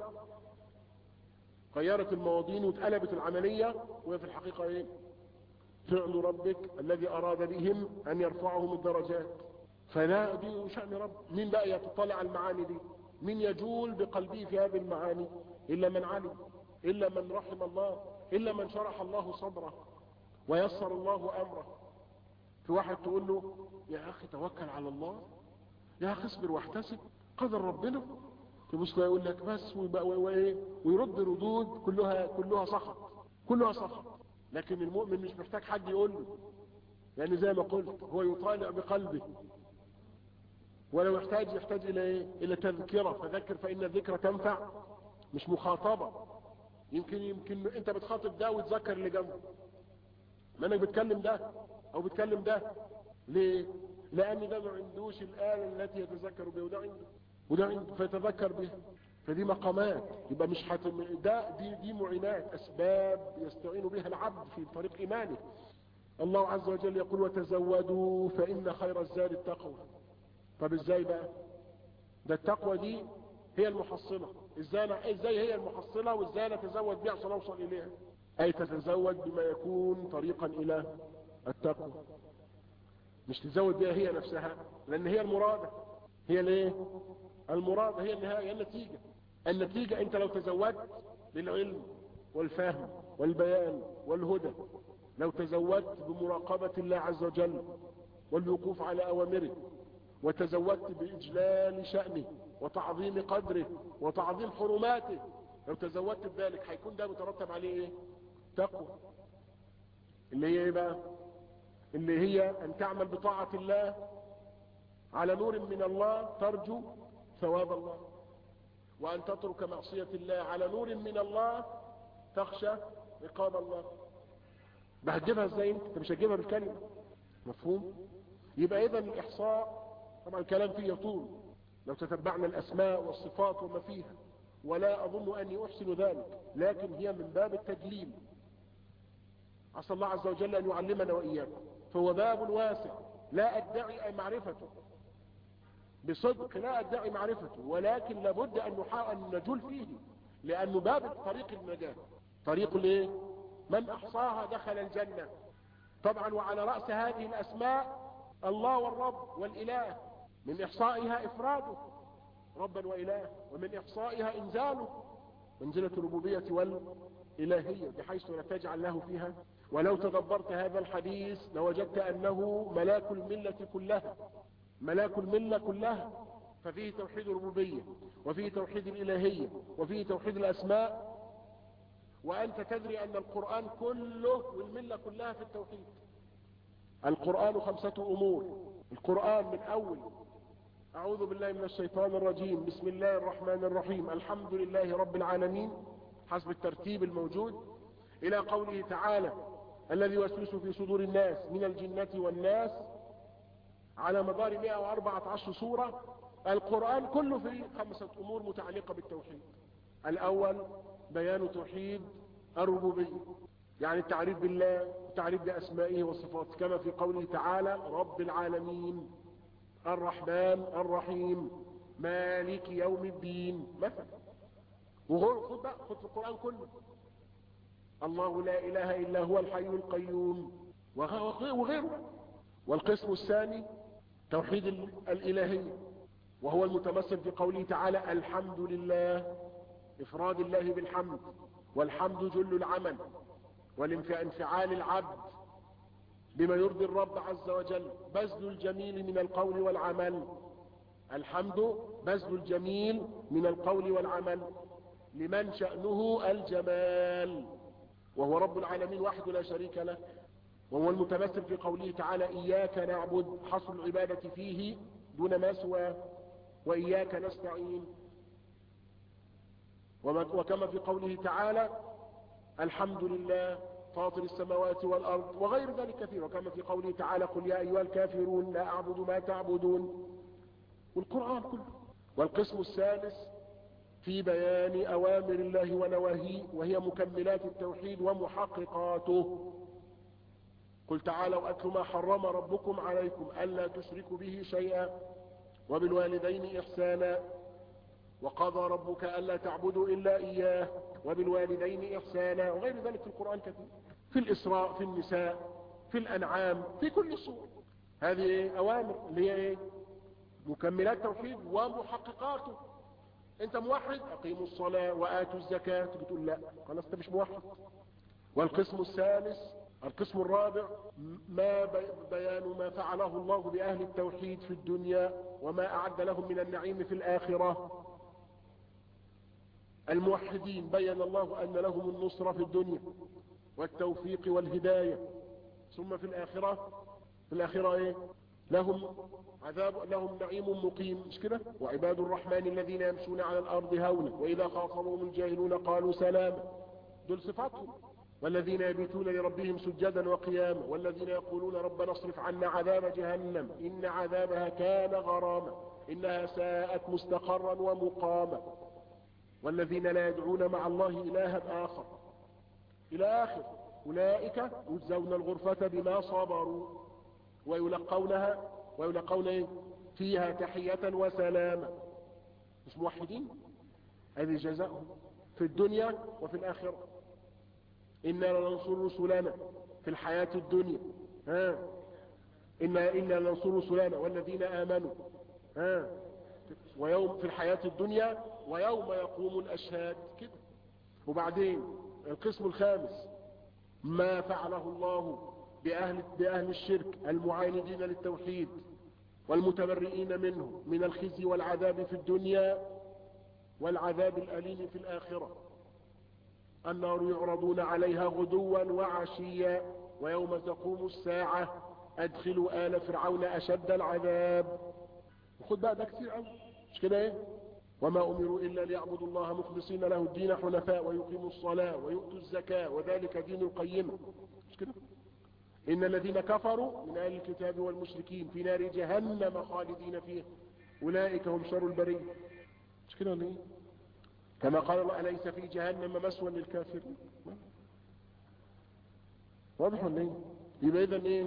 غيرت المواضين واتقلبت العملية وهي في الحقيقة ايه فعل ربك الذي اراد بهم ان يرفعهم الدرجات فلا دي شأن رب مين بقى يتطلع على المعاني دي مين يجول بقلبه في هذه المعاني الا من علم الا من رحم الله الا من شرح الله صدره ويسر الله امره في واحد تقول له يا اخي توكل على الله يا اخي اصبر واحتسب قدر ربنا تبص له يقول لك بس ويبقى وايه ويرد ردود كلها كلها سخط كلها سخط لكن المؤمن مش محتاج حد يقول له يعني زي ما قلت هو يطالع بقلبه ولو يحتاج يحتاج الى ايه الى تذكرة فذكر فان الذكرى تنفع مش مخاطبة يمكن يمكن انت بتخاطب ده وتذكر اللي جنبه ما انك بتكلم ده او بتكلم ده ليه لان ده ما عندوش الآلة التي يتذكر بها وده عنده وده عنده فيتذكر بها فدي مقامات يبقى مش حتم ده دي دي معينات اسباب يستعين بها العبد في طريق ايمانه الله عز وجل يقول وتزودوا فان خير الزاد التقوى طب ازاي بقى ده التقوى دي هي المحصلة ازاي ازاي هي المحصلة وازاي نتزود بها عشان نوصل اليها اي تتزود بما يكون طريقا الى التقوى مش تزود بها هي نفسها لان هي المرادة هي الايه المرادة هي النهاية هي النتيجة النتيجة انت لو تزودت بالعلم والفهم والبيان والهدى لو تزودت بمراقبة الله عز وجل والوقوف على اوامره وتزودت باجلال شأنه وتعظيم قدره وتعظيم حرماته لو تزودت بذلك هيكون ده مترتب عليه ايه تقوى اللي هي ايه بقى اللي هي ان تعمل بطاعة الله على نور من الله ترجو ثواب الله وان تترك معصية الله على نور من الله تخشى عقاب الله ده هتجيبها ازاي انت مش هتجيبها بالكلمة مفهوم يبقى اذا الاحصاء طبعا الكلام فيه يطول لو تتبعنا الاسماء والصفات وما فيها ولا اظن اني احسن ذلك لكن هي من باب التدليل عسى الله عز وجل ان يعلمنا واياكم فهو باب واسع لا ادعي معرفته بصدق لا ادعي معرفته ولكن لابد ان نحاول ان نجول فيه لانه باب طريق النجاة طريق الايه من احصاها دخل الجنة طبعا وعلى رأس هذه الاسماء الله والرب والاله من احصائها افراده ربا واله ومن احصائها انزاله منزلة الربوبية والالهية بحيث لا تجعل له فيها ولو تدبرت هذا الحديث لوجدت انه ملاك الملة كلها ملاك الملة كلها ففيه توحيد الربوبية وفيه توحيد الالهية وفيه توحيد الاسماء وانت تدري ان القرآن كله والملة كلها في التوحيد القرآن خمسة امور القرآن من اول اعوذ بالله من الشيطان الرجيم بسم الله الرحمن الرحيم الحمد لله رب العالمين حسب الترتيب الموجود الى قوله تعالى الذي يوسوس في صدور الناس من الجنة والناس على مدار 114 سورة القرآن كله فيه خمسة امور متعلقة بالتوحيد الاول بيان توحيد الربوبية يعني التعريف بالله التعريف باسمائه وصفاته كما في قوله تعالى رب العالمين الرحمن الرحيم مالك يوم الدين مثلا وخذ بقى خذ في القرآن كله الله لا اله الا هو الحي القيوم وغيره والقسم الثاني توحيد الالهية وهو المتمثل في قوله تعالى الحمد لله افراد الله بالحمد والحمد جل العمل والانفعال العبد بما يرضي الرب عز وجل بذل الجميل من القول والعمل الحمد بذل الجميل من القول والعمل لمن شأنه الجمال وهو رب العالمين وحده لا شريك له وهو المتمثل في قوله تعالى إياك نعبد حصر العبادة فيه دون ما سواه وإياك نستعين وكما في قوله تعالى الحمد لله فاطر السماوات والأرض وغير ذلك كثير وكما في قوله تعالى قل يا أيها الكافرون لا أعبد ما تعبدون والقرآن كله والقسم الثالث في بيان أوامر الله ونواهيه وهي مكملات التوحيد ومحققاته قل تعالوا أتل ما حرم ربكم عليكم ألا تشركوا به شيئا وبالوالدين إحسانا وقضى ربك ألا تعبدوا إلا إياه وبالوالدين إحسانا وغير ذلك في القرآن كثير في الإسراء في النساء في الأنعام في كل الصور هذه إيه؟ أوامر اللي هي إيه؟ مكملات توحيد ومحققاته انت موحد اقيموا الصلاة وآتوا الزكاة بتقول لا خلاص انت مش موحد والقسم الثالث القسم الرابع ما بيان ما فعله الله بأهل التوحيد في الدنيا وما أعد لهم من النعيم في الآخرة الموحدين بين الله أن لهم النصرة في الدنيا والتوفيق والهداية ثم في الآخرة في الآخرة إيه لهم عذاب لهم نعيم مقيم مش كده وعباد الرحمن الذين يمشون على الأرض هونا وإذا خاطبهم الجاهلون قالوا سلاما دول صفاتهم والذين يبيتون لربهم سجدا وقياما والذين يقولون ربنا اصرف عنا عذاب جهنم إن عذابها كان غراما إنها ساءت مستقرا ومقاما والذين لا يدعون مع الله إلها آخر إلى آخر أولئك يجزون الغرفة بما صبروا ويلقونها ويلقون إيه؟ فيها تحية وسلاما مش موحدين هذه جزاؤهم في الدنيا وفي الآخرة إنا لننصر رسلنا في الحياة الدنيا ها إنا, إنا لننصر رسلنا والذين آمنوا ها ويوم في الحياة الدنيا ويوم يقوم الأشهاد كده وبعدين القسم الخامس ما فعله الله بأهل, بأهل الشرك المعاندين للتوحيد والمتبرئين منه من الخزي والعذاب في الدنيا والعذاب الأليم في الآخرة النار يعرضون عليها غدوا وعشيا ويوم تقوم الساعة ادخلوا آل فرعون أشد العذاب وخد بقى ده كتير قوي مش كده ايه وما أمروا إلا ليعبدوا الله مخلصين له الدين حنفاء ويقيموا الصلاة ويؤتوا الزكاة وذلك دين القيمة مش كده إن الذين كفروا من أهل الكتاب والمشركين في نار جهنم خالدين فيها أولئك هم شر البرية مش كده ولا ايه كما قال الله أليس في جهنم مسوى للكافرين واضح ولا ايه يبقى اذا ايه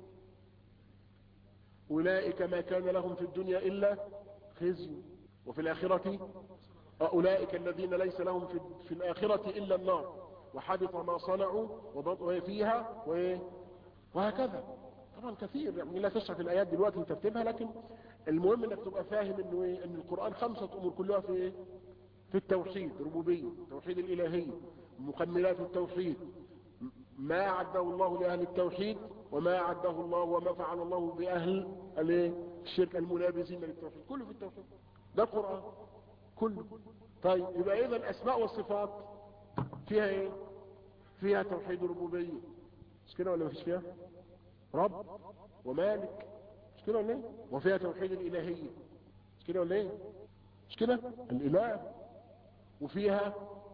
أولئك ما كان لهم في الدنيا إلا خزي وفي الآخرة أولئك الذين ليس لهم في, في الآخرة إلا النار وحبط ما صنعوا وفيها وهكذا طبعا كثير يعني لا تشرح الآيات دلوقتي ترتيبها لكن المهم انك تبقى فاهم انه ايه ان القرآن خمسة امور كلها في ايه في التوحيد ربوبية توحيد الالهية مكملات التوحيد ما أعده الله لأهل التوحيد وما أعده الله وما فعل الله بأهل الشرك المنابزين للتوحيد كله في التوحيد ده القرآن كله طيب يبقى إذا الأسماء والصفات فيها إيه فيها توحيد ربوبية مش كده ولا مفيش فيها رب ومالك مش كده ولا ايه وفيها توحيد الإلهية مش كده ولا ايه مش كده الإله وفيها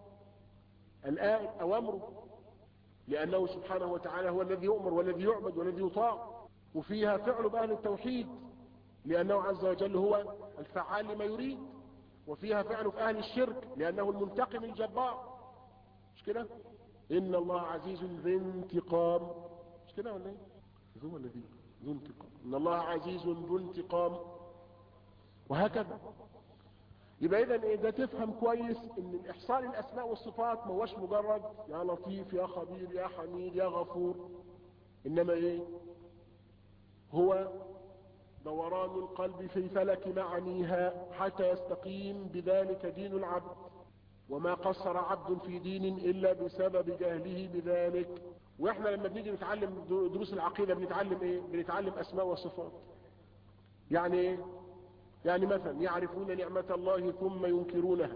الآن أوامره لأنه سبحانه وتعالى هو الذي يؤمر والذي يعبد والذي يطاع وفيها فعل بأهل التوحيد لأنه عز وجل هو الفعال لما يريد وفيها فعل في أهل الشرك لأنه المنتقم الجبار مش كده إن الله عزيز ذي انتقام مش كده ولا ايه ذو ولا ذي ذو انتقام إن الله عزيز ذو انتقام وهكذا يبقى اذا ايه ده تفهم كويس ان الاحصاء الاسماء والصفات ما هوش مجرد يا لطيف يا خبير يا حميد يا غفور انما ايه هو دوران القلب في فلك معانيها حتى يستقيم بذلك دين العبد وما قصر عبد في دين الا بسبب جهله بذلك واحنا لما بنيجي نتعلم دروس العقيدة بنتعلم ايه بنتعلم اسماء وصفات يعني ايه يعني مثلا يعرفون نعمة الله ثم ينكرونها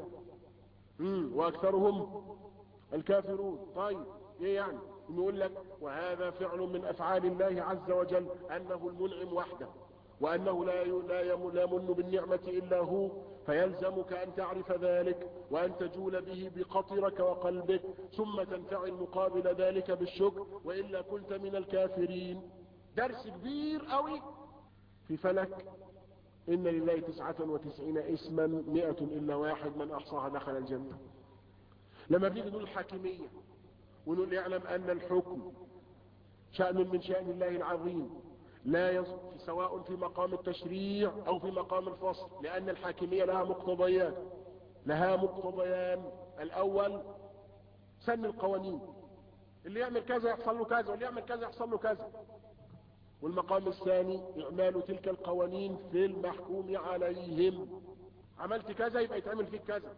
امم واكثرهم الكافرون طيب ايه يعني نقول لك وهذا فعل من افعال الله عز وجل انه المنعم وحده وانه لا لا يمن بالنعمة الا هو فيلزمك ان تعرف ذلك وان تجول به بقطرك وقلبك ثم تنفعل مقابل ذلك بالشكر والا كنت من الكافرين درس كبير قوي في فلك إن لله تسعة وتسعين اسما مئة إلا واحد من أحصاها دخل الجنة لما بنيجي نقول الحاكمية ونقول اعلم أن الحكم شأن من شأن الله العظيم لا يصف سواء في مقام التشريع أو في مقام الفصل لأن الحاكمية لها مقتضيات لها مقتضيان الأول سن القوانين اللي يعمل كذا يحصل له كذا واللي يعمل كذا يحصل له كذا والمقام الثاني إعمال تلك القوانين في المحكوم عليهم عملت كذا يبقى يتعمل فيك كذا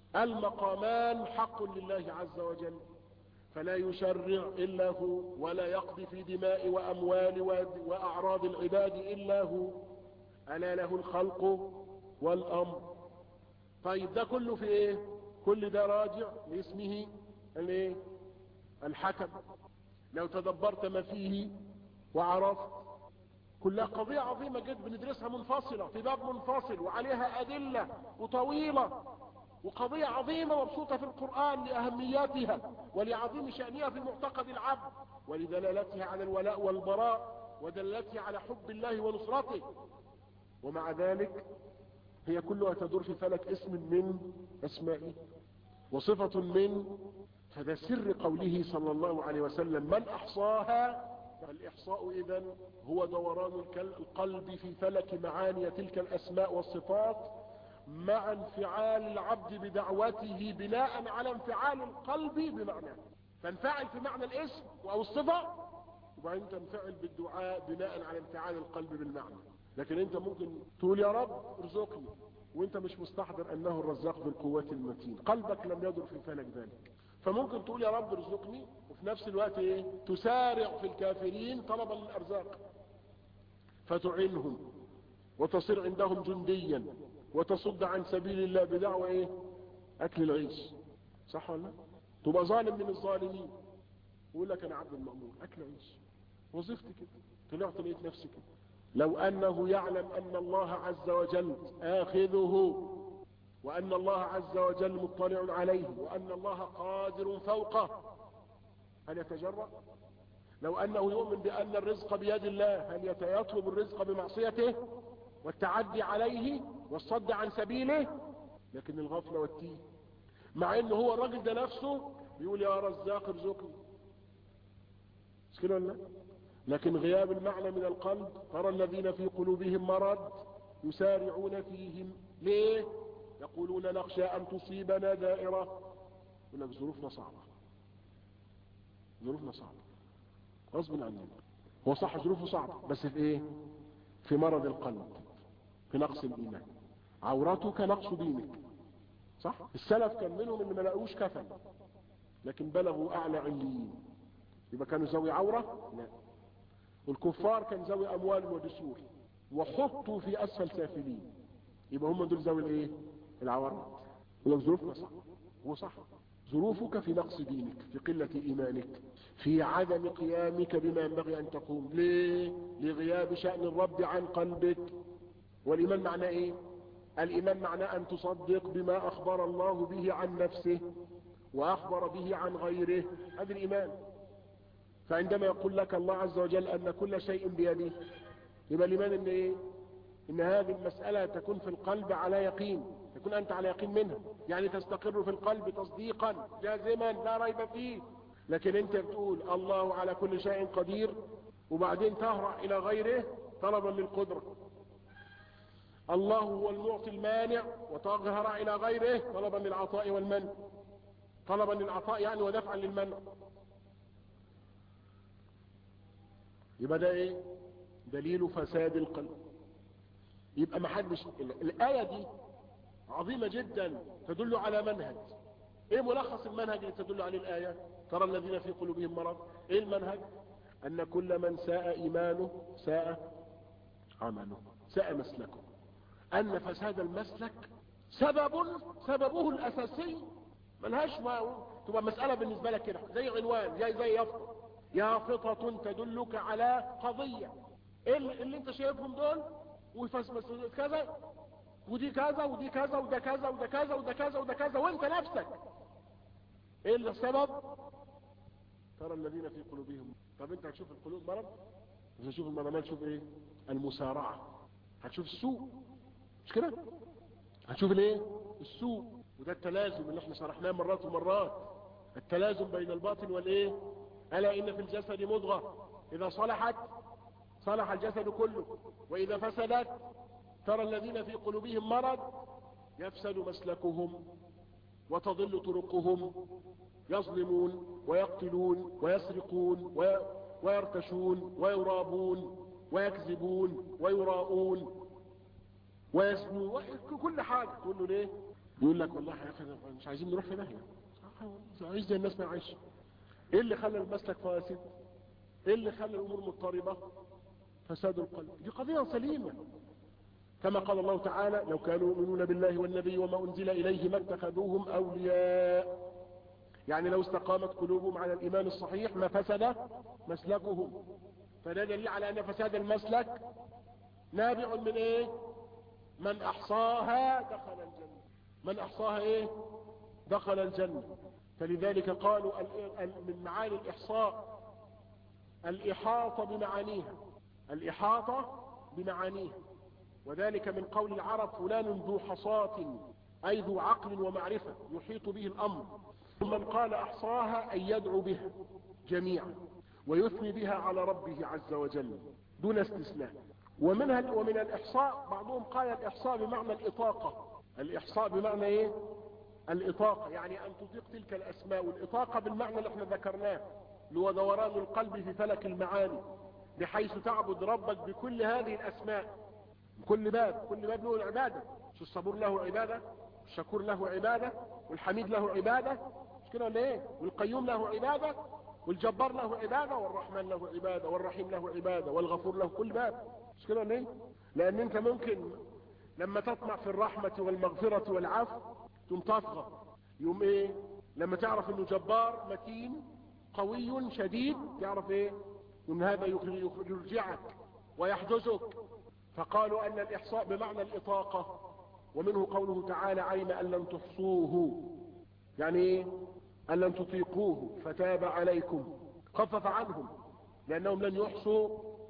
المقامان حق لله عز وجل فلا يشرع إلا هو ولا يقضي في دماء وأموال وأعراض العباد إلا هو ألا له الخلق والأمر طيب ده كله في ايه كل ده راجع لاسمه الايه الحكم لو تدبرت ما فيه وعرفت كلها قضية عظيمة جدا بندرسها منفصلة في باب منفصل وعليها أدلة وطويلة وقضية عظيمة مبسوطة في القرآن لأهمياتها ولعظيم شأنها في معتقد العبد ولدلالتها على الولاء والبراء ودلالتها على حب الله ونصرته ومع ذلك هي كلها تدور في فلك اسم من أسمائه وصفة من فده سر قوله صلى الله عليه وسلم من أحصاها فالإحصاء إذن هو دوران القلب في فلك معاني تلك الأسماء والصفات مع انفعال العبد بدعوته بناء على انفعال القلب بمعناه تنفعل في معنى الاسم أو الصفة وبعدين تنفعل بالدعاء بناء على انفعال القلب بالمعنى لكن انت ممكن تقول يا رب ارزقني وانت مش مستحضر انه الرزاق ذو القوة المتين قلبك لم يدر في فلك ذلك فممكن تقول يا رب ارزقني وفي نفس الوقت ايه تسارع في الكافرين طلبا للارزاق فتعنهم وتصير عندهم جنديا وتصد عن سبيل الله بدعوة ايه اكل العيش صح ولا تبقى ظالم من الظالمين ويقول لك انا عبد المأمور اكل عيش وظيفتي كده طلعت لقيت نفسي كده لو انه يعلم ان الله عز وجل اخذه وان الله عز وجل مطلع عليه وان الله قادر فوقه هل يتجرأ لو انه يؤمن بان الرزق بيد الله هل يطلب الرزق بمعصيته والتعدي عليه والصد عن سبيله لكن الغفلة والتيه مع انه هو الراجل ده نفسه بيقول يا رزاق ارزقني مش كده ولا لكن غياب المعنى من القلب ترى الذين في قلوبهم مرض يسارعون فيهم ليه يقولون نخشى ان تصيبنا دائرة يقول لك ظروفنا صعبة ظروفنا صعبة غصب عننا هو صح ظروفه صعبة بس في ايه في مرض القلب في نقص الايمان عورتك نقص دينك صح السلف كان منهم اللي ما لقوش كفن لكن بلغوا اعلى عليين يبقى كانوا ذوي عورة لا والكفار كان ذوي اموال ودسور وحطوا في اسفل سافلين يبقى هم دول ذوي الايه العورات ولو ظروفنا صح هو صح ظروفك في نقص دينك في قلة ايمانك في عدم قيامك بما ينبغي ان تقوم ليه لغياب شأن الرب عن قلبك والايمان معناه ايه الايمان معناه ان تصدق بما اخبر الله به عن نفسه واخبر به عن غيره هذا الايمان فعندما يقول لك الله عز وجل ان كل شيء بيده يبقى الايمان ان ايه ان هذه المسألة تكون في القلب على يقين تكون انت على يقين منها يعني تستقر في القلب تصديقا جازما لا ريب فيه لكن انت بتقول الله على كل شيء قدير وبعدين تهرع الى غيره طلبا للقدرة الله هو المعطي المانع وتظهر الى غيره طلبا للعطاء والمنع طلبا للعطاء يعني ودفعا للمنع يبقى ده ايه دليل فساد القلب يبقى ما حدش الآية دي عظيمة جدا تدل على منهج ايه ملخص المنهج اللي تدل عليه الآية ترى الذين في قلوبهم مرض ايه المنهج ان كل من ساء ايمانه ساء عمله ساء مسلكه ان فساد المسلك سبب سببه الاساسي ملهاش ما تبقى مسألة بالنسبة لك كده زي عنوان زي زي يافطة يافطة تدلك على قضية ايه اللي انت شايفهم دول وفسمس كذا ودي كذا ودي كذا وده كذا وده كذا وده كذا وده كذا وانت نفسك ايه اللي السبب ترى الذين في قلوبهم طب انت هتشوف القلوب مرض مش هتشوف المرض تشوف ايه المسارعة هتشوف السوء مش كده هتشوف الايه السوء وده التلازم اللي احنا شرحناه مرات ومرات التلازم بين الباطن والايه الا ان في الجسد مضغة اذا صلحت صلح الجسد كله واذا فسدت ترى الذين في قلوبهم مرض يفسد مسلكهم وتضل طرقهم يظلمون ويقتلون ويسرقون ويرتشون ويرابون ويكذبون ويراؤون ويسنون كل حاجة تقول له ليه يقول لك والله يا اخي مش عايزين نروح في داهيه عايز زي الناس ما يعيش ايه اللي خلى المسلك فاسد ايه اللي خلى الامور مضطربه فساد القلب دي قضيه سليمه كما قال الله تعالى لو كانوا يؤمنون بالله والنبي وما انزل اليه ما اتخذوهم اولياء يعني لو استقامت قلوبهم على الايمان الصحيح ما فسد مسلكهم فده دليل على ان فساد المسلك نابع من ايه من احصاها دخل الجنه من احصاها ايه دخل الجنه فلذلك قالوا من معاني الاحصاء الاحاطه بمعانيها الاحاطه بمعانيها وذلك من قول العرب فلان ذو حصاة أي ذو عقل ومعرفة يحيط به الأمر من قال أحصاها أن يدعو بها جميعا ويثني بها على ربه عز وجل دون استثناء ومنها ومن الإحصاء بعضهم قال الإحصاء بمعنى الإطاقة الإحصاء بمعنى إيه الإطاقة يعني أن تطيق تلك الأسماء والإطاقة بالمعنى اللي احنا ذكرناه اللي هو دوران القلب في فلك المعاني بحيث تعبد ربك بكل هذه الأسماء كل باب كل باب له عبادة شو الصبور له عبادة والشكور له عبادة والحميد له عبادة مش كده ولا ايه والقيوم له عبادة والجبار له عبادة والرحمن له عبادة والرحيم له عبادة والغفور له كل باب مش كده ولا ايه لان انت ممكن لما تطمع في الرحمة والمغفرة والعفو تقوم تطغى يوم ايه لما تعرف انه جبار متين قوي شديد تعرف ايه ان هذا يرجعك ويحجزك فقالوا ان الاحصاء بمعنى الاطاقة ومنه قوله تعالى علم ان لن تحصوه يعني ايه ان لن تطيقوه فتاب عليكم خفف عنهم لانهم لن يحصوا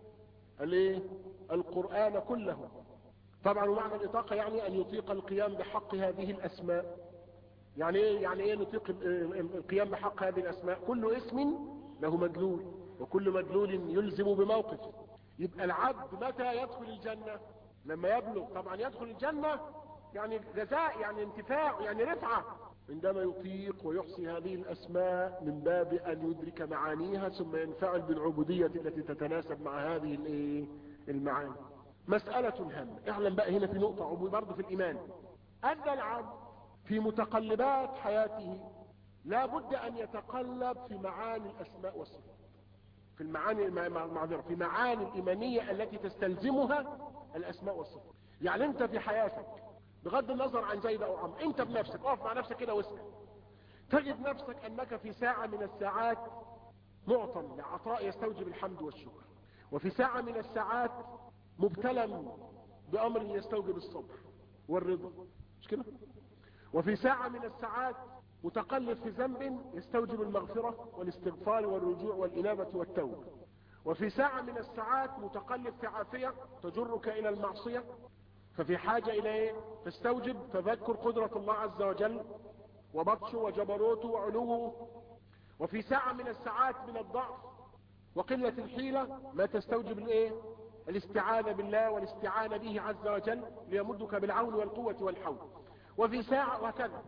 الايه القرآن كله طبعا ومعنى الاطاقة يعني ان يطيق القيام بحق هذه الاسماء يعني ايه يعني ايه نطيق القيام بحق هذه الاسماء كل اسم له مدلول وكل مدلول يلزم بموقف يبقى العبد متى يدخل الجنة لما يبلغ طبعا يدخل الجنة يعني جزاء يعني انتفاع يعني رفعة عندما يطيق ويحصي هذه الاسماء من باب ان يدرك معانيها ثم ينفعل بالعبودية التي تتناسب مع هذه الايه المعاني مسألة هامة اعلم بقى هنا في نقطة عبودية برضه في الايمان ان العبد في متقلبات حياته لا بد ان يتقلب في معاني الاسماء والصفات في المعاني معذرة في معاني الايمانية التي تستلزمها الاسماء والصفات يعني انت في حياتك بغض النظر عن زيد او عمرو انت بنفسك اقف مع نفسك كده واسمع تجد نفسك انك في ساعة من الساعات معطى لعطاء يستوجب الحمد والشكر وفي ساعة من الساعات مبتلى بامر يستوجب الصبر والرضا مش كده وفي ساعة من الساعات متقلب في ذنب يستوجب المغفرة والاستغفار والرجوع والإنابة والتوبة وفي ساعة من الساعات متقلب في عافية تجرك إلى المعصية ففي حاجة إلى إيه؟ تستوجب تذكر قدرة الله عز وجل وبطشه وجبروته وعلوه وفي ساعة من الساعات من الضعف وقلة الحيلة ما تستوجب الإيه؟ الاستعانة بالله والاستعانة به عز وجل ليمدك بالعون والقوة والحول وفي ساعة وكذا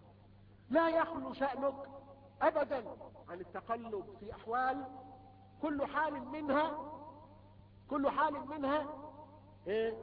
لا يخلو شأنك أبدا عن التقلب في أحوال كل حال منها كل حال منها إيه؟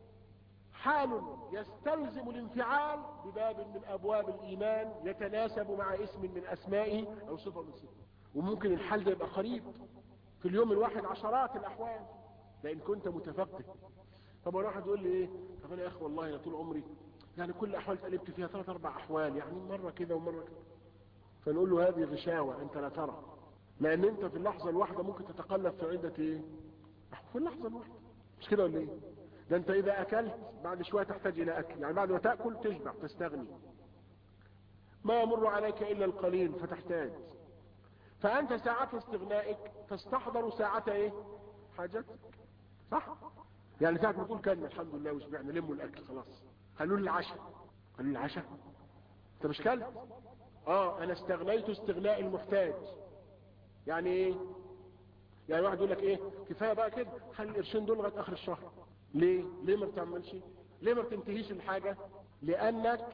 حال يستلزم الانفعال بباب من أبواب الإيمان يتناسب مع اسم من أسمائه أو صفة من صفة وممكن الحال ده يبقى قريب في اليوم الواحد عشرات الأحوال لأن كنت متفقد طب واحد يقول لي ايه طب انا يا اخي والله انا طول عمري يعني كل احوال اتقلبت فيها ثلاث اربع احوال يعني مرة كده ومرة كده فنقول له هذه غشاوة انت لا ترى لان انت في اللحظة الواحدة ممكن تتقلب في عدة ايه في اللحظة الواحدة مش كده ولا ايه ده انت اذا اكلت بعد شوية تحتاج الى اكل يعني بعد ما تأكل تشبع تستغني ما يمر عليك الا القليل فتحتاج فانت ساعة استغنائك تستحضر ساعة ايه حاجتك صح يعني ساعة ما تقول كلمة الحمد لله وشبعنا لموا الاكل خلاص قالوا لي العشاء قالوا لي العشاء انت مش كلت اه انا استغنيت استغناء المحتاج يعني ايه يعني واحد يقول لك ايه كفايه بقى كده خلي القرشين دول لغايه اخر الشهر ليه ليه ما بتعملش ليه ما بتنتهيش الحاجه لانك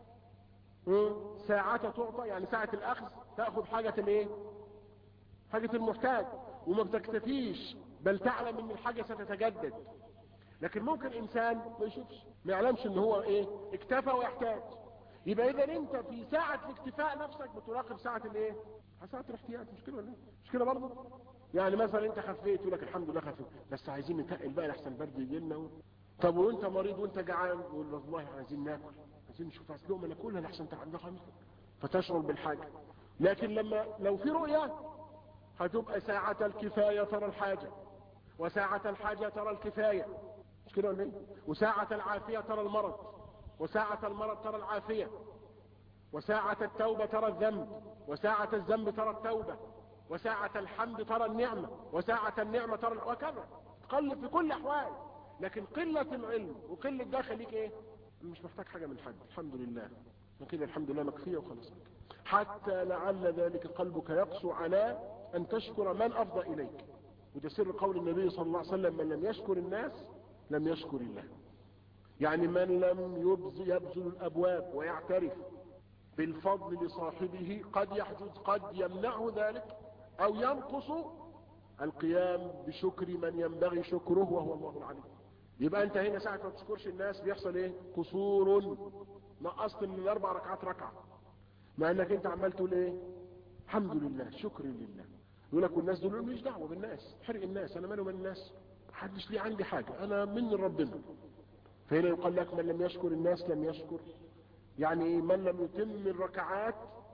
ساعة تعطى يعني ساعة الاخذ تاخذ حاجة الايه حاجة المحتاج وما بتكتفيش بل تعلم ان الحاجة ستتجدد لكن ممكن انسان ما يشوفش ما يعلمش ان هو ايه اكتفى ويحتاج يبقى اذا انت في ساعة الاكتفاء نفسك بتراقب ساعة الايه ساعة الاحتياج مش كده ولا مش كده برضه يعني مثلا انت خفيت يقول لك الحمد لله خفيت بس عايزين نتقل بقى لحسن البرد يجي لنا و... طب وانت مريض وانت جعان يقول والله عايزين ناكل عايزين نشوف لقمه ناكلها لحسن تعبنا خمسة فتشعر بالحاجة لكن لما لو في رؤية هتبقى ساعة الكفاية ترى الحاجة وساعة الحاجة ترى الكفاية مش كده ولا ايه وساعة العافية ترى المرض وساعة المرض ترى العافية وساعة التوبة ترى الذنب وساعة الذنب ترى التوبة وساعة الحمد ترى النعمة وساعة النعمة ترى وكذا تقلب في كل احوال لكن قلة العلم وقلة ده خليك ايه مش محتاج حاجة من حد الحمد لله كده الحمد لله مكفية وخلاص حتى لعل ذلك قلبك يقسو على ان تشكر من افضى اليك وده سر قول النبي صلى الله عليه وسلم من لم يشكر الناس لم يشكر الله يعني من لم يبذل, يبذل الابواب ويعترف بالفضل لصاحبه قد يحجز قد يمنعه ذلك او ينقص القيام بشكر من ينبغي شكره وهو الله العليم يبقى انت هنا ساعة ما تشكرش الناس بيحصل ايه قصور نقصت من الاربع ركعات ركعة مع انك انت عمال تقول ايه الحمد لله شكر لله يقول لك والناس دول مش دعوة بالناس حرق الناس انا ماله من الناس محدش ليه عندي حاجة انا من ربنا فهنا يقال لك من لم يشكر الناس لم يشكر يعني من لم يتم الركعات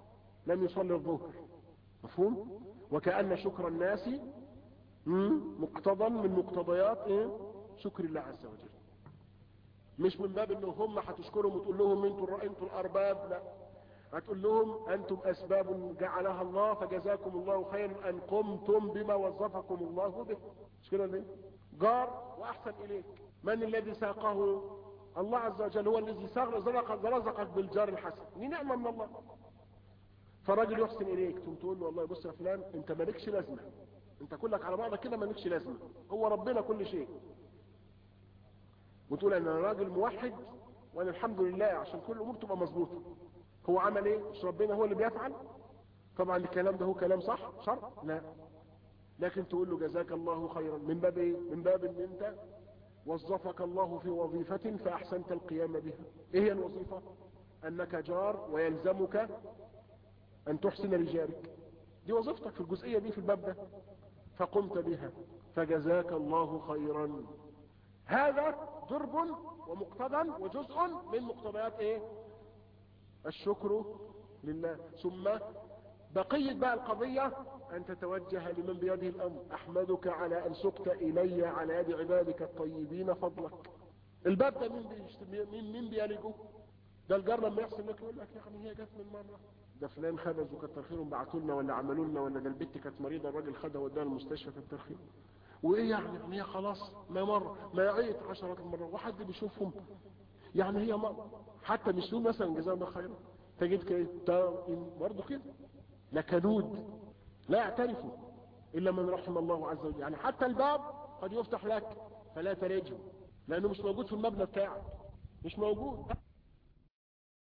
لم يصلي الظهر مفهوم وكأن شكر الناس مقتضى من مقتضيات ايه شكر الله عز وجل مش من باب انه هم هتشكرهم وتقول لهم انتوا انتوا الارباب لا هتقول لهم انتم اسباب جعلها الله فجزاكم الله خيرا ان قمتم بما وظفكم الله به مش كده ليه جار واحسن اليك من الذي ساقه الله عز وجل هو الذي رزقك رزقك بالجار الحسن دي نعمه من الله فالراجل يحسن اليك ثم تقول له والله بص يا فلان انت مالكش لازمه انت كلك على بعضك كده مالكش لازمه هو ربنا كل شيء وتقول انا راجل موحد وانا الحمد لله عشان كل الامور تبقى مظبوطه هو عمل ايه مش ربنا هو اللي بيفعل طبعا الكلام ده هو كلام صح شرع لا لكن تقول له جزاك الله خيرا من باب ايه من باب ان انت وظفك الله في وظيفة فأحسنت القيام بها إيه هي الوظيفة أنك جار ويلزمك أن تحسن لجارك دي وظيفتك في الجزئية دي في الباب ده فقمت بها فجزاك الله خيرا هذا ضرب ومقتضى وجزء من مقتضيات ايه الشكر لله ثم بقية بقى القضية أن تتوجه لمن بيده الأمر أحمدك على أن سقت إلي على يد عبادك الطيبين فضلك الباب ده مين مين مين بيلجه ده الجار لما يحصل لك يقول لك يعني هي جت من مرة ده فلان خبز وكتر خيرهم بعتوا لنا ولا عملوا لنا ولا ده البت كانت مريضة الراجل خدها وداها المستشفى كتر خيرهم وايه يعني يعني هي خلاص ما مر ما يعيط عشرات المرات وحد بيشوفهم يعني هي مرة حتى مش يقول مثلا جزاهم الله خيرا تجد كده برضه كده لكنود لا يعترفوا إلا من رحم الله عز وجل يعني حتى الباب قد يفتح لك فلا تلجه لأنه مش موجود في المبنى بتاعك مش موجود